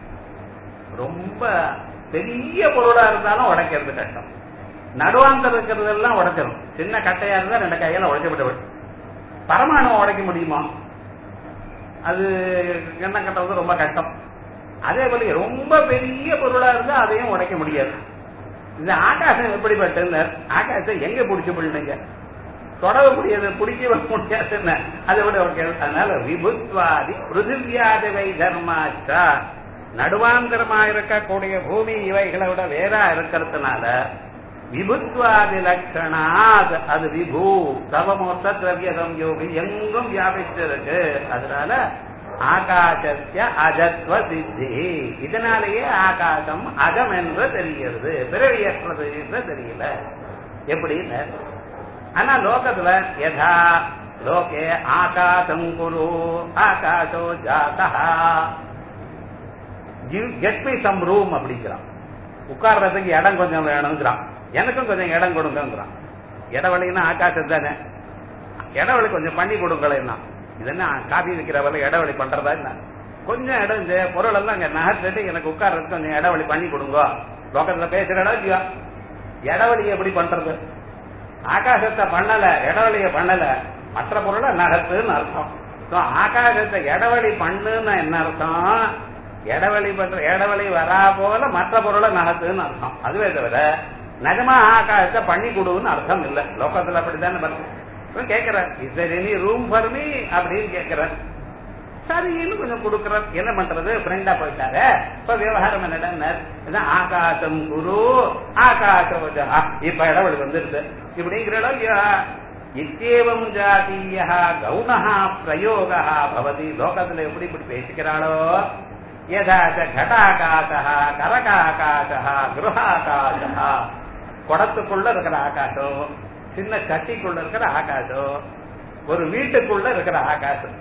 ரொம்ப பெரிய பொருளா இருந்தாலும் உடைக்கிறது கஷ்டம் நடுவாந்தர் இருக்கிறதெல்லாம் உடைச்சிடும் சின்ன கட்டையா இருந்தா ரெண்டு கையால உடைச்சு விட்டு பரமாணு உடைக்க முடியுமா அது என்ன கட்டுறது ரொம்ப கஷ்டம் அதே போல ரொம்ப பெரிய பொருளா இருந்தா அதையும் உடைக்க முடியாது இந்த ஆகாசம் எப்படிப்பட்டது ஆகாசம் எங்க பிடிச்சு பிடிங்க தொடர முடியாது பிடிக்க முடியாது என்ன அதை விட ஒரு கேள்வி. அதனால விபுத்வாதி பிருத்திவியாதிவை தர்மாச்சா நடுவாந்தரமா இருக்கக்கூடிய பூமி இவைகளை விட வேறா இருக்கிறதுனால விபுத்வாதி லட்சணா அது விபு சவமூர்த்த திரவிய சம்யோகி எங்கும் வியாபிச்சிருக்கு அதனால ஆகாசத்திய அஜத்வ சித்தி இதனாலேயே ஆகாசம் அகம் என்று தெரிகிறது பிறவியற்றது என்று தெரியல எப்படின்னு ஆனா லோகத்துல யதா லோகே ஆகாசம் குரு ஆகாசோ ஜாதா கெட் மீ சம் ரூம் அப்படிங்கிறான் உட்கார்றதுக்கு இடம் கொஞ்சம் வேணுங்கிறான் எனக்கும் கொஞ்சம் இடம் கொடுங்கிறான் இடவழின்னா ஆகாசம் தானே இடவழி கொஞ்சம் பண்ணி கொடுங்களேன்னா இது என்ன காபி விற்கிறவரை இடவழி பண்றதா என்ன கொஞ்சம் இடம் இந்த பொருள் எல்லாம் அங்க நகர்த்திட்டு எனக்கு உட்கார்றதுக்கு கொஞ்சம் இடவழி பண்ணி கொடுங்க லோகத்துல பேசுற இடம் இல்லையா இடவழி எப்படி பண்றது ஆகாசத்தை பண்ணல இடவழிய பண்ணல மற்ற பொருளை நகர்த்துன்னு அர்த்தம் So, ஆகாசத்தை இடவழி பண்ணுன்னு என்ன அர்த்தம் இடவழி பண்ற இடவழி வரா போல மற்ற பொருளை நகர்த்துன்னு அர்த்தம் அதுவே தவிர நிஜமா ஆகாசத்தை பண்ணி கொடுன்னு அர்த்தம் இல்ல லோகத்துல அப்படித்தானே பாருங்க கேக்குறேன் is any room for me அப்படின்னு கேக்குறேன் சரின்னு கொஞ்சம் கொடுக்கறேன் என்ன பண்றது ஃப்ரெண்டா போயிட்டாரு இப்ப விவகாரம் என்னடா ஆகாசம் குரு ஆகாசம் இப்ப இடவழி வந்துருது இப்படிங்கிற இல்லையா இத்தேவம் ஜாதீய கவுனஹா பிரயோகா பவதி லோகத்துல எப்படி இப்படி பேசிக்கிறாளோ யதாச்ச கடாகாசா கரகாகாசா கிருஹாகாசா குடத்துக்குள்ள இருக்கிற ஆகாசம் சின்ன சட்டிக்குள்ள இருக்கிற ஆகாசம் ஒரு வீட்டுக்குள்ள இருக்கிற ஆகாசம்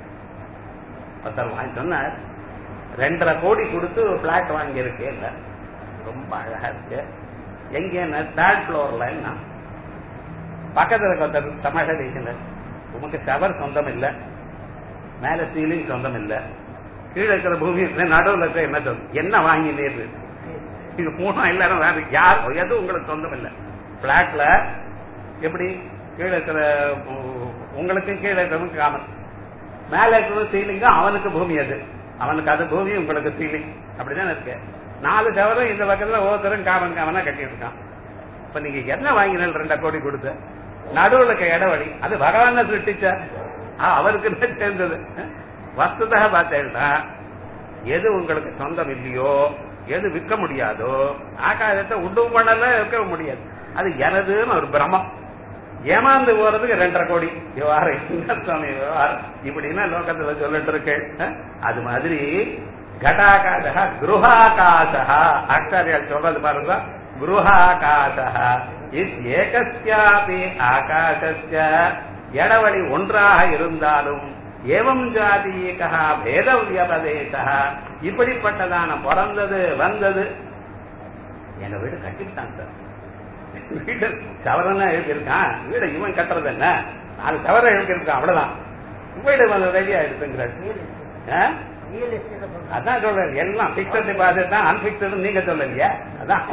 ஒருத்தர் வாங்கி சொன்னார் ரெண்டரை கோடி கொடுத்து பிளாட் வாங்கி இருக்கேன் ரொம்ப அழகா இருக்கு எங்க தேர்ட் ஃப்ளோர்ல பக்கத்துல இருக்க ஒருத்தர் தமாஷா பேசினார் உமக்கு ஷவர் சொந்தம் இல்ல மேல சீலிங் சொந்தம் இல்ல கீழே இருக்கிற பூமி இருக்கு, நடுவுல இருக்க என்ன சொந்தம் என்ன வாங்கி நேரு இது மூணா எல்லாரும் வேற யார் எதுவும் உங்களுக்கு சொந்தம் இல்ல பிளாட்ல எப்படி கீழே இருக்கிற உ- உங்களுக்கு கீழே இருக்கிறவங்க காமன் மேல இருக்கிற சீலிங்க அவனுக்கு பூமி அது அவனுக்கு அது பூமி உங்களுக்கு சீலிங் அப்படிதான் இருக்கு நாலு சவரம் இந்த பக்கத்துல ஒவ்வொருத்தரும் காமன் காமனா கட்டிட்டு இருக்கான் இப்ப நீங்க என்ன வாங்கினால் ரெண்டா கோடி கொடுத்து நடுவுல இருக்க இடவழி அது பகவான் சிருஷ்டிச்சார் ஆ, அவருக்கு தான் சேர்ந்தது வஸ்துதாக பார்த்தேன்னா எது உங்களுக்கு சொந்தம் இல்லையோ எது விற்க முடியாதோ ஆகாசத்தை உண்டும் பண்ணல விற்க முடியாது அது எனதுன்னு ஒரு பிரமம் ஏமாந்து போறதுக்கு ரெண்டரை கோடி விவகாரம் என்ன சுவாமி விவகாரம் இப்படின்னா லோகத்துல சொல்லிட்டு இருக்கேன் அஹ்? அது மாதிரி கடாகாசா குருஹாகாசா ஆச்சாரியால் சொல்றது பாருங்க குருஹாகாசா இஸ் ஏகஸ்யாபி ஆகாசஸ்ய இடவழி ஒன்றாக இருந்தாலும் ஏவம் ஜாதீகா பேத வியபதேசா இப்படிப்பட்டதான பிறந்தது வந்தது எங்க வீடு கட்டிவிட்டான் சார் வீடு சவரனா எழுப்பியிருக்கான் வீடு இவன் கட்டுறது என்ன நாலு சவரம் எழுப்பியிருக்கான் அவ்வளவுதான் வீடு வந்து ரெடி ஆயிடுச்சுங்கிறாரு ஆ? அதான் சொல்றேன் எல்லாம் பிக்சட் டிபாசிட் தான் அன்பிக்சட் நீங்க சொல்லலையா அதான்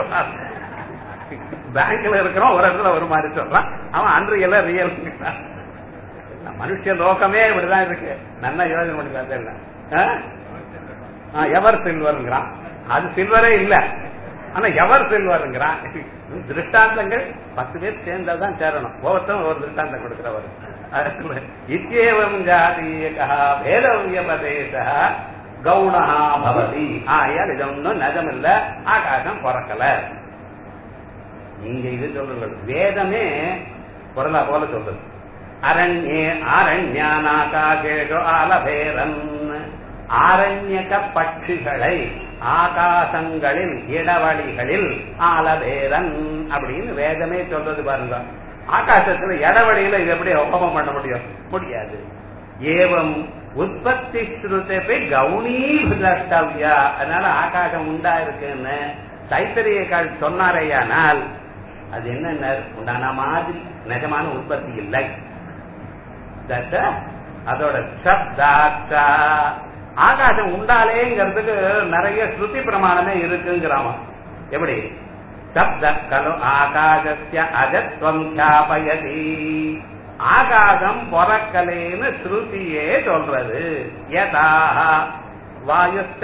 பேங்க்ல இருக்கிறோம் ஒரு இடத்துல ஒரு மாதிரி சொல்றான் அவன் அன்றியல ரியல் மனுஷ லோகமே இப்படிதான் இருக்கு நல்லா யோசனை பண்ணி பார்த்தேன் எவர் சில்வருங்கிறான் அது சில்வரே இல்ல ஆனா எவர் சில்வருங்கிறான் திருஷ்டாந்தங்கள் பத்து பேர் சேர்ந்தாதான் சேரணும் ஒவ்வொருத்தரும் ஒரு திருஷ்டாந்தம் கொடுக்கிறவர் இத்தியேவம் ஜாதீயகா பேதவியபதேச கவுணா பவதி ஆயால் இது ஒன்றும் நஜமில்ல ஆகாசம் பிறக்கல நீங்க இது சொல்லுங்கள் வேதமே பொருளா போல சொல்றது அரண்யே ஆரண்யானாகாகேஷோ ஆலபேரன் ஆரண்யக பட்சிகளை ஆகாசங்களில் இடவழிகளில் ஆலபேரன் அப்படின்னு வேதமே சொல்றது பாருங்க ஆகாசத்துல இடவழியில இது எப்படி ஒப்பமம் பண்ண முடியும் முடியாது ஏவம் உற்பத்தி ஸ்ருதப்பை கவுனீபிரஷ்டவ்யா அதனால ஆகாசம் உண்டா இருக்குன்னு தைத்தரியக்கால் சொன்னாரேயானால் அது என்ன உண்டான மாதிரி நிஜமான உற்பத்தி இல்லை That, uh, அதோட சப்தாச்சா ஆகாசம் உண்டாலேங்கிறதுக்கு நிறைய ஸ்ருதி பிரமாணமே இருக்குங்கிறாமா எப்படி சப்த கலு ஆகாசஸ்ய அஜத்வம் ஞாபயதி ஆகாசம் பொறக்கலேன்னு ஸ்ருதியே சொல்றது யதாக வாயுஸ்த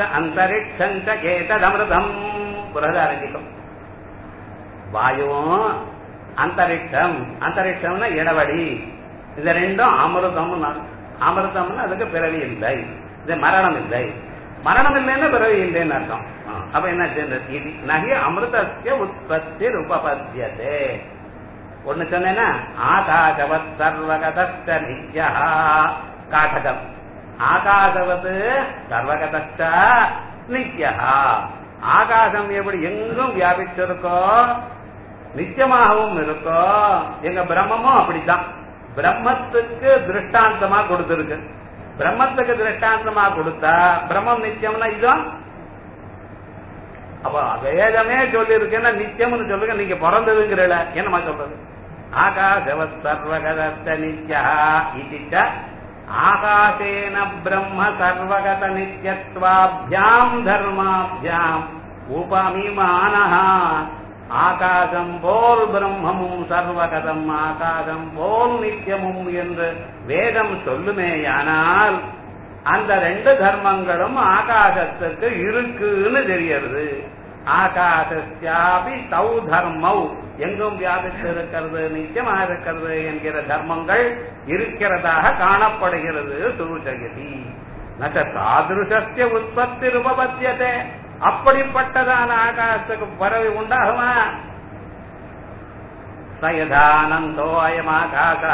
அந்தரிக்ஷஞ்ச ஏததமிருதம் புரதாரண்யகம் வாயுவும் அந்தரிக்ஷம் அந்தரிக்ஷம்னா இடவடி இது ரெண்டும் அமிர்தம் அமிர்தம்னு அதுக்கு பிறவி இல்லை இது மரணம் இல்லை மரணம் இல்லைன்னா பிறவி இல்லைன்னு அர்த்தம் ஆ, அப்ப என்ன சேர்ந்தது இது நகி அமிர்தஸ்ய உற்பத்தி உபபத்தியதே ஒண்ணு சொன்னேன்னா ஆகாசவத் சர்வகதஸ்ட நித்யா காட்டகம் ஆகாசவத் சர்வகதஸ்ட நித்யா ஆகாசம் எப்படி எங்கும் வியாபிச்சிருக்கோ நித்தியமாகவும் இருக்கோ எங்க பிரம்மமும் அப்படித்தான் பிரம்மத்துக்கு திருஷ்டாந்தமா கொடுத்திருக்கு பிரம்மத்துக்கு திருஷ்டாந்தமா கொடுத்தா பிரம்மம் நித்தியம்னா இதுதான் அப்ப வேதமே சொல்லி இருக்குன்னா நித்தியம்னு சொல்லுங்க நீங்க பிறந்ததுங்கிறல என்னமா சொல்றது ஆகாசவத் சர்வகத நித்யா இதிச்ச ஆகாசேன பிரம்ம சர்வகத நித்யத்வாபியாம் தர்மாபியாம் உபமிமானஹ ஆகாசம் போல் பிரம்மமும் சர்வகதம் ஆகாசம் போல் நித்தியமும் என்று வேதம் சொல்லுமேயானால் அந்த ரெண்டு தர்மங்களும் ஆகாசத்துக்கு இருக்குன்னு தெரியறது ஆகாசாபி தௌ தர்மௌ எங்கும் வியாபித்து இருக்கிறது நிச்சயமா இருக்கிறது என்கிற தர்மங்கள் இருக்கிறதாக காணப்படுகிறது சூச்சகதி நக தாதிருஷஸ்ய உற்பத்தி உபபத்தியதே அப்படிப்பட்டதான ஆகாசத்துக்கு பறவை உண்டாகுமா சயதானந்தோ அயமாகாச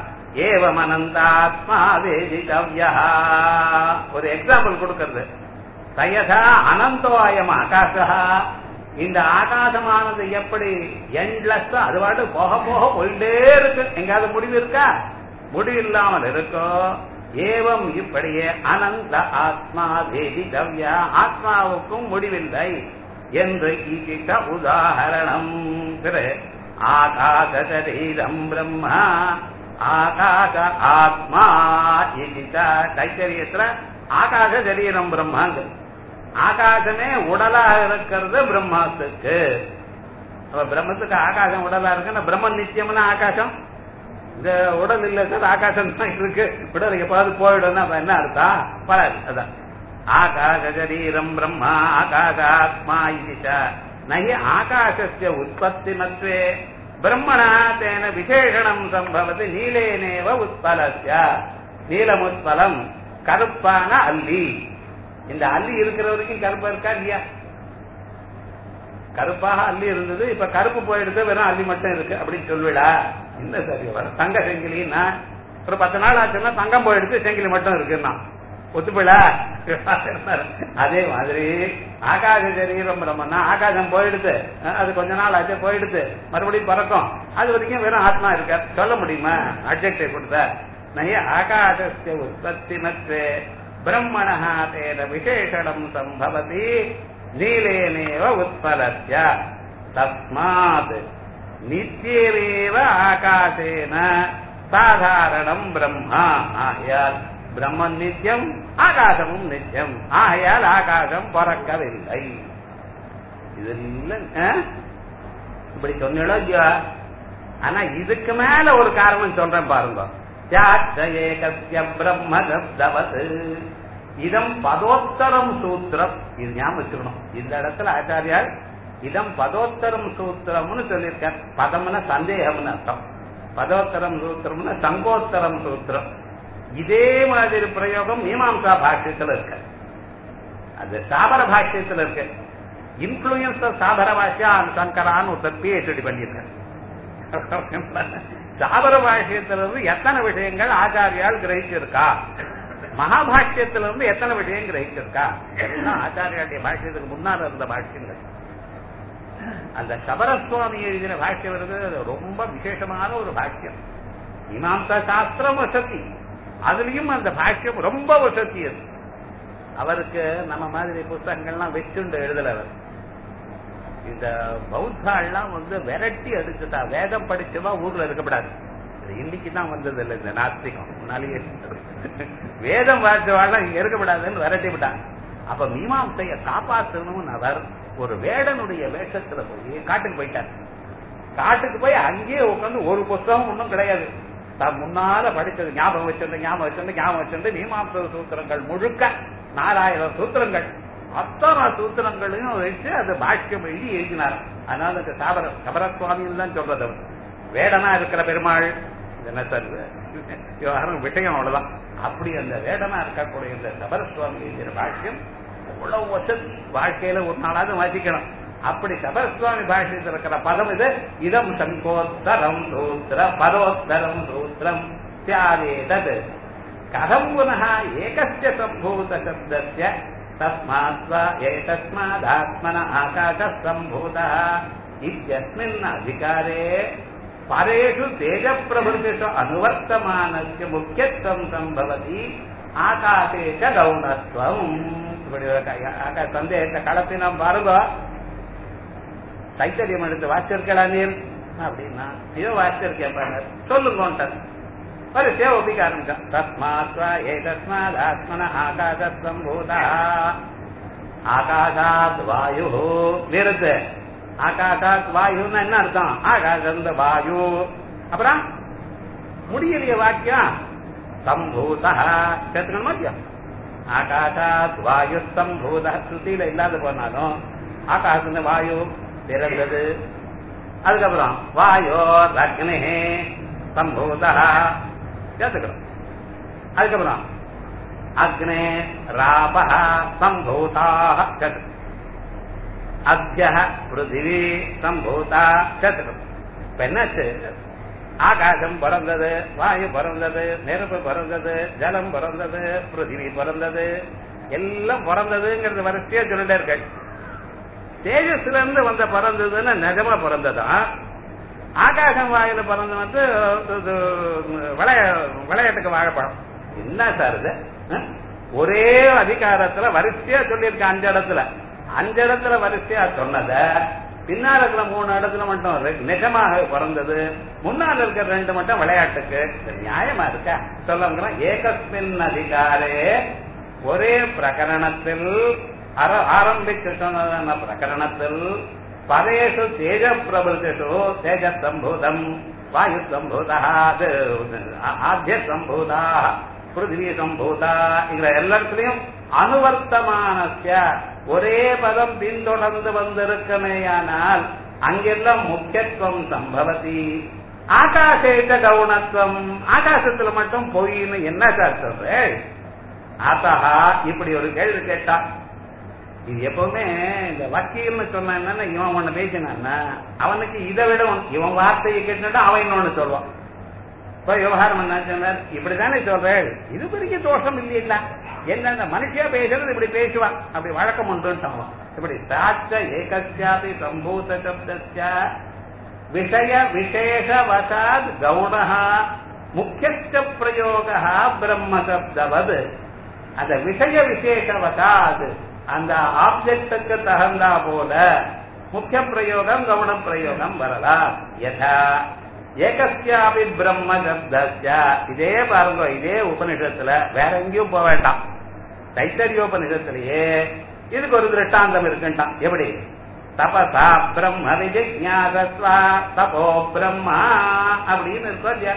ஏவமனந்தாத்மா வேதிதவ்யா ஒரு எக்ஸாம்பிள் கொடுக்கிறது சயதா அனந்தோ அயம் ஆகாசா இந்த ஆகாசமானது எப்படி எண்ட்லெஸ் அது பாட்டு போக போக போயிட்டே இருக்கு எங்காவது முடிவு இருக்கா முடிவு இல்லாமல் இருக்கோ ஏவம் இப்படியே அனந்த ஆத்மா வேதி தவ்யா ஆத்மாவுக்கும் முடிவில்லை என்று ஈகிட்ட உதாகரணம் திரு ஆகாச சரீரம் பிரம்மா ஆகாச ஆத்மா ஈகிட்ட கைத்தரியத்துல ஆகாச சரீரம் பிரம்மாங்க ஆகாசமே உடலாக இருக்கிறது பிரம்மாத்துக்கு அப்ப பிரம்மத்துக்கு ஆகாசம் உடலா இருக்குன்னா பிரம்மன் நிச்சயம்னா ஆகாசம் இந்த உடல் இல்ல சார் ஆகாசம் தான் இருக்கு உடல் எப்பாவது போயிடும் அப்ப என்ன அர்த்தம் பலாது அதான் ஆகாச சரீரம் பிரம்மா ஆகாசாத்மா இது நகி ஆகாசஸ்ய உற்பத்தி மத்வே பிரம்மணா தேன விசேஷணம் சம்பவத்து நீலேனேவ உத்பலஸ்ய நீலமுத்பலம் கருப்பான அல்லி இந்த அல்லி இருக்கிற வரைக்கும் கருப்பா இருக்கா இல்லையா கருப்பாக அல்லி இருந்தது இப்ப கருப்பு போயிடுது வெறும் அல்லி மட்டும் இருக்கு அப்படின்னு சொல்லுவிடா இல்ல சரி வர தங்க செங்கிலின்னா ஒரு பத்து நாள் ஆச்சுன்னா தங்கம் போயிடுச்சு செங்கிலி மட்டும் இருக்குன்னா ஒத்துப்பிடா அதே மாதிரி ஆகாச சரீரம் பிரம்மன்னா ஆகாசம் போயிடுது அது கொஞ்ச நாள் ஆச்சு போயிடுது மறுபடியும் பறக்கும் அது வரைக்கும் வெறும் ஆத்மா இருக்க சொல்ல முடியுமா அப்ஜெக்டிவ் கொடுத்த நகி ஆகாசஸ்ய உற்பத்தி மத்வே பிரம்மணः तेन विशेषणम् सम्भवति नीलेनेव उत्पलस्य तस्मात् नित्येवेव आकाशेन சாதாரணம் பிரம்மா ஆகையால் பிரம்மன் நித்தியம் ஆகாசமும் நித்தியம் ஆகையால் ஆகாசம் பறக்கவில்லை இது இல்ல இப்படி சொன்னீங்களோ இல்லையா ஆனா இதுக்கு மேல ஒரு காரணம் சொல்றேன் பாருங்க ஏகசிய பிரம்ம சப்தவத் இதம் பதோத்தரம் சூத்திரம் இது ஞாபகம் வச்சுக்கணும் இந்த இடத்துல ஆச்சாரியால் இதம் பதோத்தரம் சூத்திரம்னு சொல்லியிருக்கார் பதம்னா சந்தேகம்னு அர்த்தம் பதோத்தரம் சூத்திரம்னா சங்கோத்தரம் சூத்திரம் இதே மாதிரி பிரயோகம் மீமாம்சா பாஷ்யத்துல இருக்கு அது சாபர பாஷ்யத்துல இருக்கு இன்ஃபுளுயன்ஸ் சாபர பாஷ்யா சங்கரான்னு ஒருத்தர் பிஹெச்டி பண்ணியிருக்காரு சாபர பாஷ்யத்திலிருந்து எத்தனை விஷயங்கள் ஆச்சாரியால் கிரகிச்சிருக்கா மகாபாஷ்யத்திலிருந்து எத்தனை விஷயம் கிரகிச்சிருக்கா எல்லாம் ஆச்சாரியாளுடைய பாஷ்யத்துக்கு முன்னால இருந்த பாஷ்யங்கள் அந்த சபரசுவாமி எழுதின பாஷ்யம் இருக்குது அது ரொம்ப விசேஷமான ஒரு பாஷ்யம் மீமாம்சா சாஸ்திரம் வசதி அதுலயும் அந்த பாஷ்யம் ரொம்ப வசதி அது அவருக்கு நம்ம மாதிரி புத்தகங்கள்லாம் வச்சுண்டு எழுதல அவர் இந்த பௌத்தாள்லாம் வந்து விரட்டி அடிச்சுட்டா வேதம் படிச்சவா ஊர்ல இருக்கப்படாது இன்னைக்கு தான் வந்தது இல்லை இந்த நாஸ்திகம் முன்னாலேயே வேதம் வாய்ச்சவாள்லாம் இங்க இருக்கப்படாதுன்னு விரட்டி விட்டாங்க அப்ப மீமாம்சைய காப்பாற்றணும்னு அவர் ஒரு வேடனுடைய வேஷத்துல போய் காட்டுக்கு போயிட்டார் காட்டுக்கு போய் அங்கேயே உட்காந்து ஒரு புஸ்தகம் ஒன்றும் கிடையாது தான் முன்னால படிச்சது ஞாபகம் வச்சிருந்து ஞாபகம் வச்சிருந்து ஞாபகம் வச்சிருந்து மீமாம்ச சூத்திரங்கள் முழுக்க நாலாயிரம் சூத்திரங்கள் அத்தனை சூத்திரங்களையும் வச்சு அது பாஷ்யம் எழுதி எழுதினார் அதனால அந்த சாபர சபரசுவாமின்னு தான் சொல்றது அவர் வேடனா இருக்கிற பெருமாள் இது என்ன சார் இது? விவகாரம் விஷயம் அவ்வளவுதான் அப்படி அந்த வேடனா இருக்கக்கூடிய இந்த சபர சுவாமி பாஷ்யம் அவ்வளவு வசதி வாழ்க்கையில ஒரு நாளாவது வாசிக்கணும் அப்படி சபரசுவாமி பாஷ்யத்தில் இருக்கிற பதம் இது இதம் சங்கோத்தரம் சூத்திர பரோத்தரம் சூத்திரம் சியாதேதத் கதம் புனः ஏகஸ்ய சம்பூத சப்தஸ்ய தஸ்மாத் வா ஏதஸ்மாதாத்மன ஆகாசः सम्भूतः इत्यस्मिन् अधिकारे परेषु तेजप्रभृतिषु अनुवर्तमानस्य मुख्यत्वं सम्भवति ஆகாசே ச கவுனத்துவம் இப்படி ஒரு க- ஆகா சந்தேகத்தை கலப்பினம் பாருங்க தைத்தரியம் எடுத்து வாச்சிருக்கலா நீர் அப்படின்னா ஐயோ வாச்சிருக்கேன் பாருங்க சொல்லுங்க வரிசையா ஒப்பிக்க ஆரம்பிச்சான் தஸ்மாத் வா ஏதஸ்மாத் ஆத்மன ஆகாச சம்பூதா ஆகாசாத் வாயு நிறுத்து ஆகாசாத் வாயுன்னு என்ன அர்த்தம் ஆகாசம் வாயு அப்புறம் முடியலைய வாக்கியம் சம்பூதா சேர்த்துக்கணுமா இல்லையா ஆகாசாத் வாயு சம்பூத ஸ்ருதியில இல்லாத போனாலும் ஆகாசம் வாயு பிறந்தது அதுக்கப்புறம் வாயோ அக்னே சம்பூதா சேர்த்துக்கணும் அதுக்கப்புறம் அக்னே ராப சம்பூதாக சேர்த்துக்கணும் அத்திய பிருத்திவி சம்பூதா சேர்த்துக்கணும் இப்ப என்னாச்சு ஆகாசம் பிறந்தது வாயு பிறந்தது நெருப்பு பிறந்தது ஜலம் பிறந்தது பிருத்திவி பிறந்தது எல்லாம் பிறந்ததுங்கிறது வரிசையா சொல்லிட்டே இருக்க தேஜஸ்ல இருந்து வந்த பிறந்ததுன்னு நிஜமா பிறந்ததா ஆகாசம் வாயில பிறந்து வந்து இது விளைய விளையாட்டுக்கு வாழைப்பழம் என்ன சார் இது அஹ்? ஒரே அதிகாரத்துல வரிசையா சொல்லியிருக்க அஞ்சு இடத்துல அஞ்சு இடத்துல வரிசையா சொன்னத பின்னால இருக்கிற மூணு இடத்துல மட்டும் ரெ- நிஜமாக பிறந்தது முன்னால இருக்கிற ரெண்டு மட்டும் விளையாட்டுக்கு இது நியாயமா இருக்கா சொல்லுங்க ஏகஸ்மின் அதிகாரே ஒரே பிரகரணத்தில் ஆர- ஆரம்பிச்சு சொன்னதான பிரகரணத்தில் பரேஷு தேஜ பிரபுதிஷு தேஜ சம்பூதம் வாயு சம்பூதா ஆத்திய சம்பூதா பிருத்திவி சம்பூதா இங்கிற எல்லாத்துலயும் அனுவர்த்தமானஸ்ய ஒரே பதம் பின்தொடர்ந்து வந்திருக்கமேயானால் அங்கெல்லாம் முக்கியத்துவம் சம்பவதி ஆகாசேச்ச கவுனத்துவம் ஆகாசத்துல மட்டும் பொய்ன்னு என்ன சார் சொல்றேன் ஆத்தஹா இப்படி ஒரு கேள்வி கேட்டா இது எப்பவுமே இந்த வக்கீல்னு சொன்ன என்னன்னா இவன் ஒண்ணு பேசினான்னா அவனுக்கு இதை விட ஒண்ணு- இவன் வார்த்தையை கேட்டுட்டா அவன் இன்னொன்னு சொல்லுவான் இப்ப விவகாரம் என்ன சொன்னார் இப்படிதானே சொல்றேன் இது பெரிய தோஷம் இல்லையில்ல என்ன இந்த மனுஷியா பேசுறது இப்படி பேசுவான் அப்படி வழக்கம் உண்டுன்ட்டான் இப்படி சாட்ச ஏகஸ்யாபி சம்பூத சப்தஸ்ய விஷய விசேஷவசாத் கவுணः முக்கியஸ்ட பிரயோக பிரம்ம சப்தவது அந்த விஷய விசேஷவசாத் அந்த ஆப்ஜெக்டுக்கு தகுந்தா போல முக்கிய பிரயோகம் கவுன பிரயோகம் வரலாம் யதா ஏகஸ்யாபி பிரம்ம சப்தஸ்ய இதே பாருங்க இதே உபனிஷத்துல வேற எங்கேயும் போக வேண்டாம் தைத்தரியோபனிஷத்திலேயே இதுக்கு ஒரு திருஷ்டாந்தம் இருக்குன்ட்டான் எப்படி தபசா பிரம்ம விஜிஞாசஸ்வா தபோ பிரம்மா அப்படின்னு இருக்கோ இல்லையா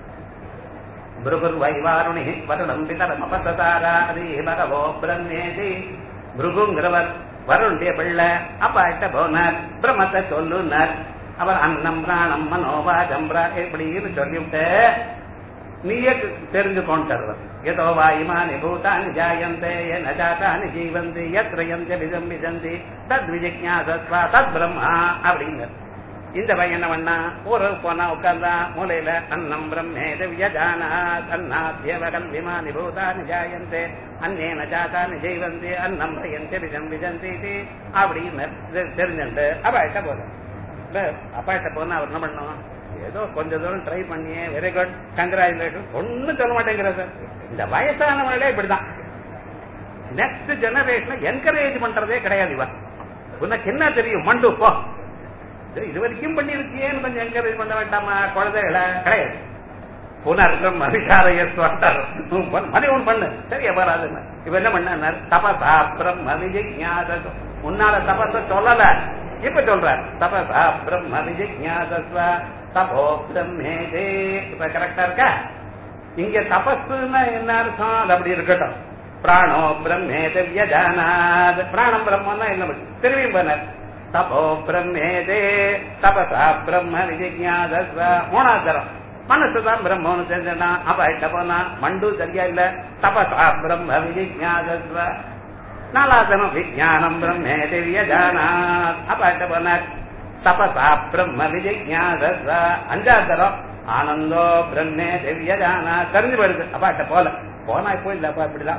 பிருகுர்வைவாருணி வருணம் பிதரம் அபசதாராதி பகவோ பிரம்மேதி பிருகுங்கிறவர் வருண்டைய பிள்ளை அப்பாட்ட போனார் பிரம்மத்தை சொல்லுனார் அவர் அன்னம் பிராணம் மனோவாஜம் இப்படின்னு சொல்லிவிட்டு நீயே தெரிஞ்சுக்கொண்டார் ஏதோ வாயுமானி பூதானி ஜாயந்தே ந ஜாதானி ஜீவந்தி எத்ரயந்த விதம் விஜந்தி தத் விஜிஞாசஸ்வா தத் பிரம்மா அப்படிங்க இந்த பையன் என்ன பண்ணா ஒரு போனா உட்கார்ந்தா மூலையில அன்னம் பிரம்மே திவ்யஜானா அன்னாத்தியவகல் விமானி பூதானி ஜாயந்தே அன்னேன ஜாதானி ஜெய்வந்தி அன்னம் பயந்தே விஜம் விஜந்தி இது அப்படின்னு இது தெரிஞ்சுட்டு அப்பாட்ட போதும் இல்ல அப்பாட்ட போனா அவர் என்ன பண்ணுவோம் ஏதோ கொஞ்ச தூரம் ட்ரை பண்ணியே வெரி குட் கங்க்ராச்சுலேஷன் ஒன்னும் சொல்ல மாட்டேங்கிற சார் இந்த வயசானவங்களே இப்படிதான் நெக்ஸ்ட் ஜெனரேஷனை என்கரேஜ் பண்றதே கிடையாது இவன் உனக்கு என்ன தெரியும் மண்டு போ இது- இது வரைக்கும் பண்ணிருக்கியேன்னு கொஞ்சம் என்கரேஜ் பண்ண வேண்டாமா குழந்தைகளை கிடையாது புனர்க்கம் அபிஷாரயஸ்வாட்டார் மணி ஒன்று பண்ணு சரியா வராதுன்னு இவ என்ன பண்ண தபசா பிரம்ம விஜிஞாசம் முன்னால தபச சொல்லல இப்ப சொல்றார் தபசா பிரம்ம விஜிஞாசஸ்வ தபோ பிரம்மேதே இப்ப கரெக்டா இருக்கா இங்க தபஸ்னா என்ன அர்த்தம் அது அப்படி இருக்கட்டும் பிராணோ பிரம்மேத வியஜானாத் பிராணம் பிரம்மன்னா என்ன திரும்பியும் பண்ணார் தபோ பிரம்மேதே தபசா பிரம்ம விஜிஞாதஸ்வ மூணாவது தரம் மனசுதான் பிரம்மன்னு தெரிஞ்சா அப்ப எட்ட போனா மண்டு சரியா இல்ல தபசா பிரம்ம விஜிஞாதஸ்வ நாலாதனம் விஜயானம் பிரம்மே திவ்ய ஜானாத் அப்ப எட்ட போனார் தபசா பிரம்ம விஜிஞாதஸ்வ அஞ்சாவது தரம் ஆனந்தோ பிரம்மே திவ்ய ஜானா தெரிஞ்சு போயிடுது அப்பா எட்ட போல போனா இப்போ இல்லப்பா இப்படிதான்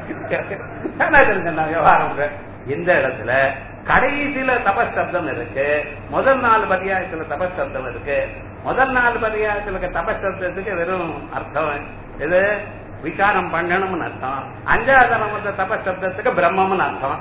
தெரிஞ்சா விவகாரம் இந்த இடத்துல கடைசியில தபஸ்தப்தம் இருக்கு முதல் நாலு பரியாயத்துல தபஸ்தப்தம் இருக்கு முதல் நாலு பரியாயத்துல தபஸ்தப்தத்துக்கு வெறும் அர்த்தம் இது விசாரம் பண்ணணும்னு அர்த்தம் அஞ்சாவது நமக்கு தபஸ்தப்தத்துக்கு பிரம்மம்னு அர்த்தம்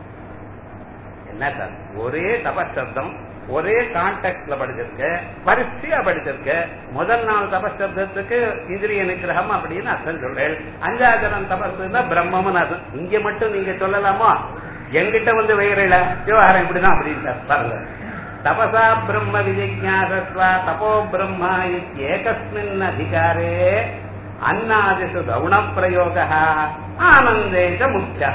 என்ன சார் ஒரே தபஸ்தப்தம் ஒரே கான்டெக்ட்ல படிச்சிருக்கு வரிசையா படிச்சிருக்கு முதல் நாள் தபஸ்தப்தத்துக்கு இந்திரிய நிகிரகம் அப்படின்னு அர்த்தம் சொல்றேன் அஞ்சாவது தரம் தபஸ்துன்னா பிரம்மம்னு அர்த்தம் இங்க மட்டும் நீங்க சொல்லலாமா எங்கிட்ட வந்து வைரல விவகாரம் இப்படிதான் அப்படின்னு பாருங்க தபசா பிரம்ம விஜிஜாசஸ்வா தபோ பிரம்மா ஏகஸ்மின் அதிகாரே அன்னாதிசு கவுண பிரயோக ஆனந்தேஷ முக்கிய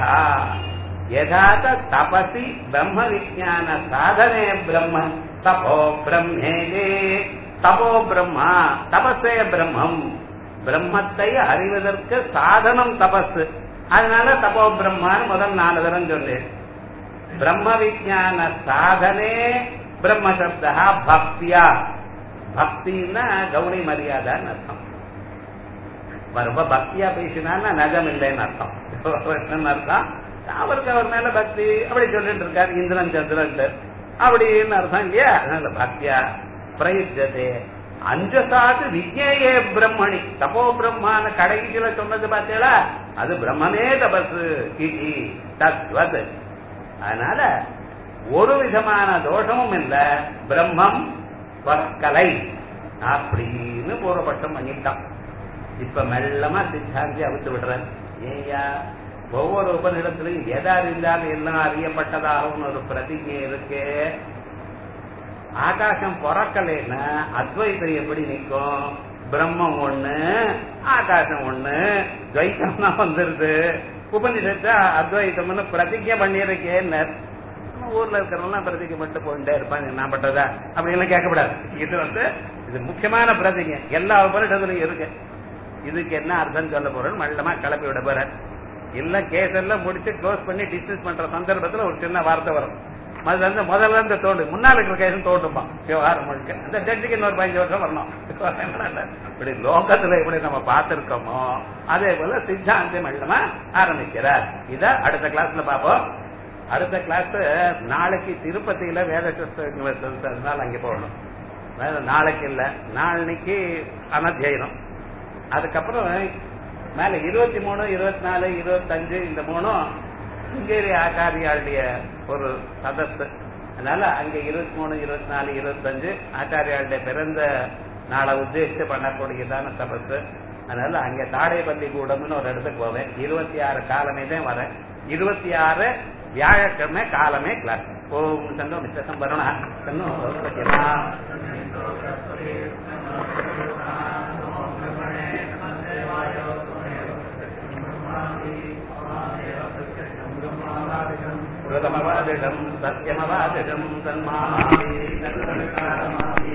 யதாத தபசி பிரம்ம விஜான சாதனே பிரம்ம தபோ பிரம்மேதே தபோ பிரம்மா தபசே பிரம்மம் பிரம்மத்தை அறிவதற்கு சாதனம் தபஸ் அதனால தபோ பிரம்மான்னு முதல் நாலு தரம் சொல்லு பிரம்ம விஜான சாதனே பிரம்ம சப்தா பக்தியா பக்தின்னா கௌரி மரியாதைன்னு அர்த்தம் ரொம்ப பக்தியா பேசினா நஜம் இல்லைன்னு அர்த்தம் என்ன அர்த்தம் அவருக்கு அவர் மேல பக்தி அப்படி சொல்லிட்டு இருக்காரு இந்திரன் சந்திரன் அப்படின்னு அர்த்தம் இல்லையா அதனால பக்தியா பிரயுஜதே அஞ்சசாது விஜயே பிரம்மணி தபோ பிரம்மான கடைசியில சொன்னது பார்த்தீங்களா அது பிரம்மனே தபசு இதி தத்வத் அதனால ஒரு விதமான தோஷமும் இல்ல பிரம்மம் கலை அப்படின்னு பூர்வபட்சம் பண்ணிட்டான் இப்ப மெல்லமா சித்தாந்தி அவித்து விடுற ஏயா ஒவ்வொரு உபநிடத்திலையும் எதா இருந்தாலும் எல்லாம் அறியப்பட்டதாகவும் ஒரு பிரதிஜை இருக்கு ஆகாசம் பிறக்கலைன்னா அத்வைதம் எப்படி நிற்கும் பிரம்மம் ஒண்ணு ஆகாசம் ஒண்ணு துவைத்தம் தான் வந்துருது உபநிஷத்தை அத்வைத்தம்னு பிரதிஜை பண்ணியிருக்கேன்னு ஊர்ல இருக்கிறவங்க பிரதிஜை மட்டும் போயிட்டே இருப்பாங்க நான் பட்டதா அப்படின்னு கேட்கக்கூடாது இது வந்து இது முக்கியமான பிரதிஜை எல்லா உபநிஷத்துலையும் இருக்கு இதுக்கு என்ன அர்த்தம் சொல்ல போறோம் மல்லமா கிளப்பி விட போற இல்ல கேஸ் எல்லாம் முடிச்சு க்ளோஸ் பண்ணி டிஸ்மிஸ் பண்ற சந்தர்ப்பத்துல ஒரு சின்ன வார்த்தை வரும் அது வந்து முதல்ல இருந்து தோண்டு முன்னாள் இருக்கிற கேஸ் தோண்டுமா விவகாரம் முழுக்க அந்த ஜட்ஜுக்கு இன்னொரு பதினஞ்சு வருஷம் வரணும் இப்படி லோகத்துல எப்படி நம்ம பார்த்திருக்கோமோ அதே போல சித்தாந்தி மல்லமா ஆரம்பிக்கிறார் இத அடுத்த கிளாஸ்ல பாப்போம் அடுத்த கிளாஸ் நாளைக்கு திருப்பதியில வேத அதனால அங்க போகணும் நாளைக்கு இல்ல நாளைக்கு அனத்தியாயிரம் அதுக்கப்புறம் மேல இருபத்தி மூணு இருபத்தி நாலு இருபத்தஞ்சு இந்த மூணும் சுங்கேரி ஆச்சாரியாளுடைய ஒரு சதஸ் அதனால அங்க இருபத்தி மூணு இருபத்தி நாலு இருபத்தஞ்சு ஆச்சாரியாளுடைய பிறந்த நாளை உத்தேசித்து பண்ணக்கூடியதான சபஸ் அதனால அங்க தாடைப்பள்ளி கூடம்னு ஒரு இடத்துக்கு போவேன் இருபத்தி ஆறு காலமே தான் வரேன் இருபத்தி ஆறு வியாழக்கிழமை காலமே கிளாஸ் ஓம் சந்தோ மிச்சம் வருணா சன்னோ பிரதமவாதிடம் சத்தியமவாதிடம் தன்மாதி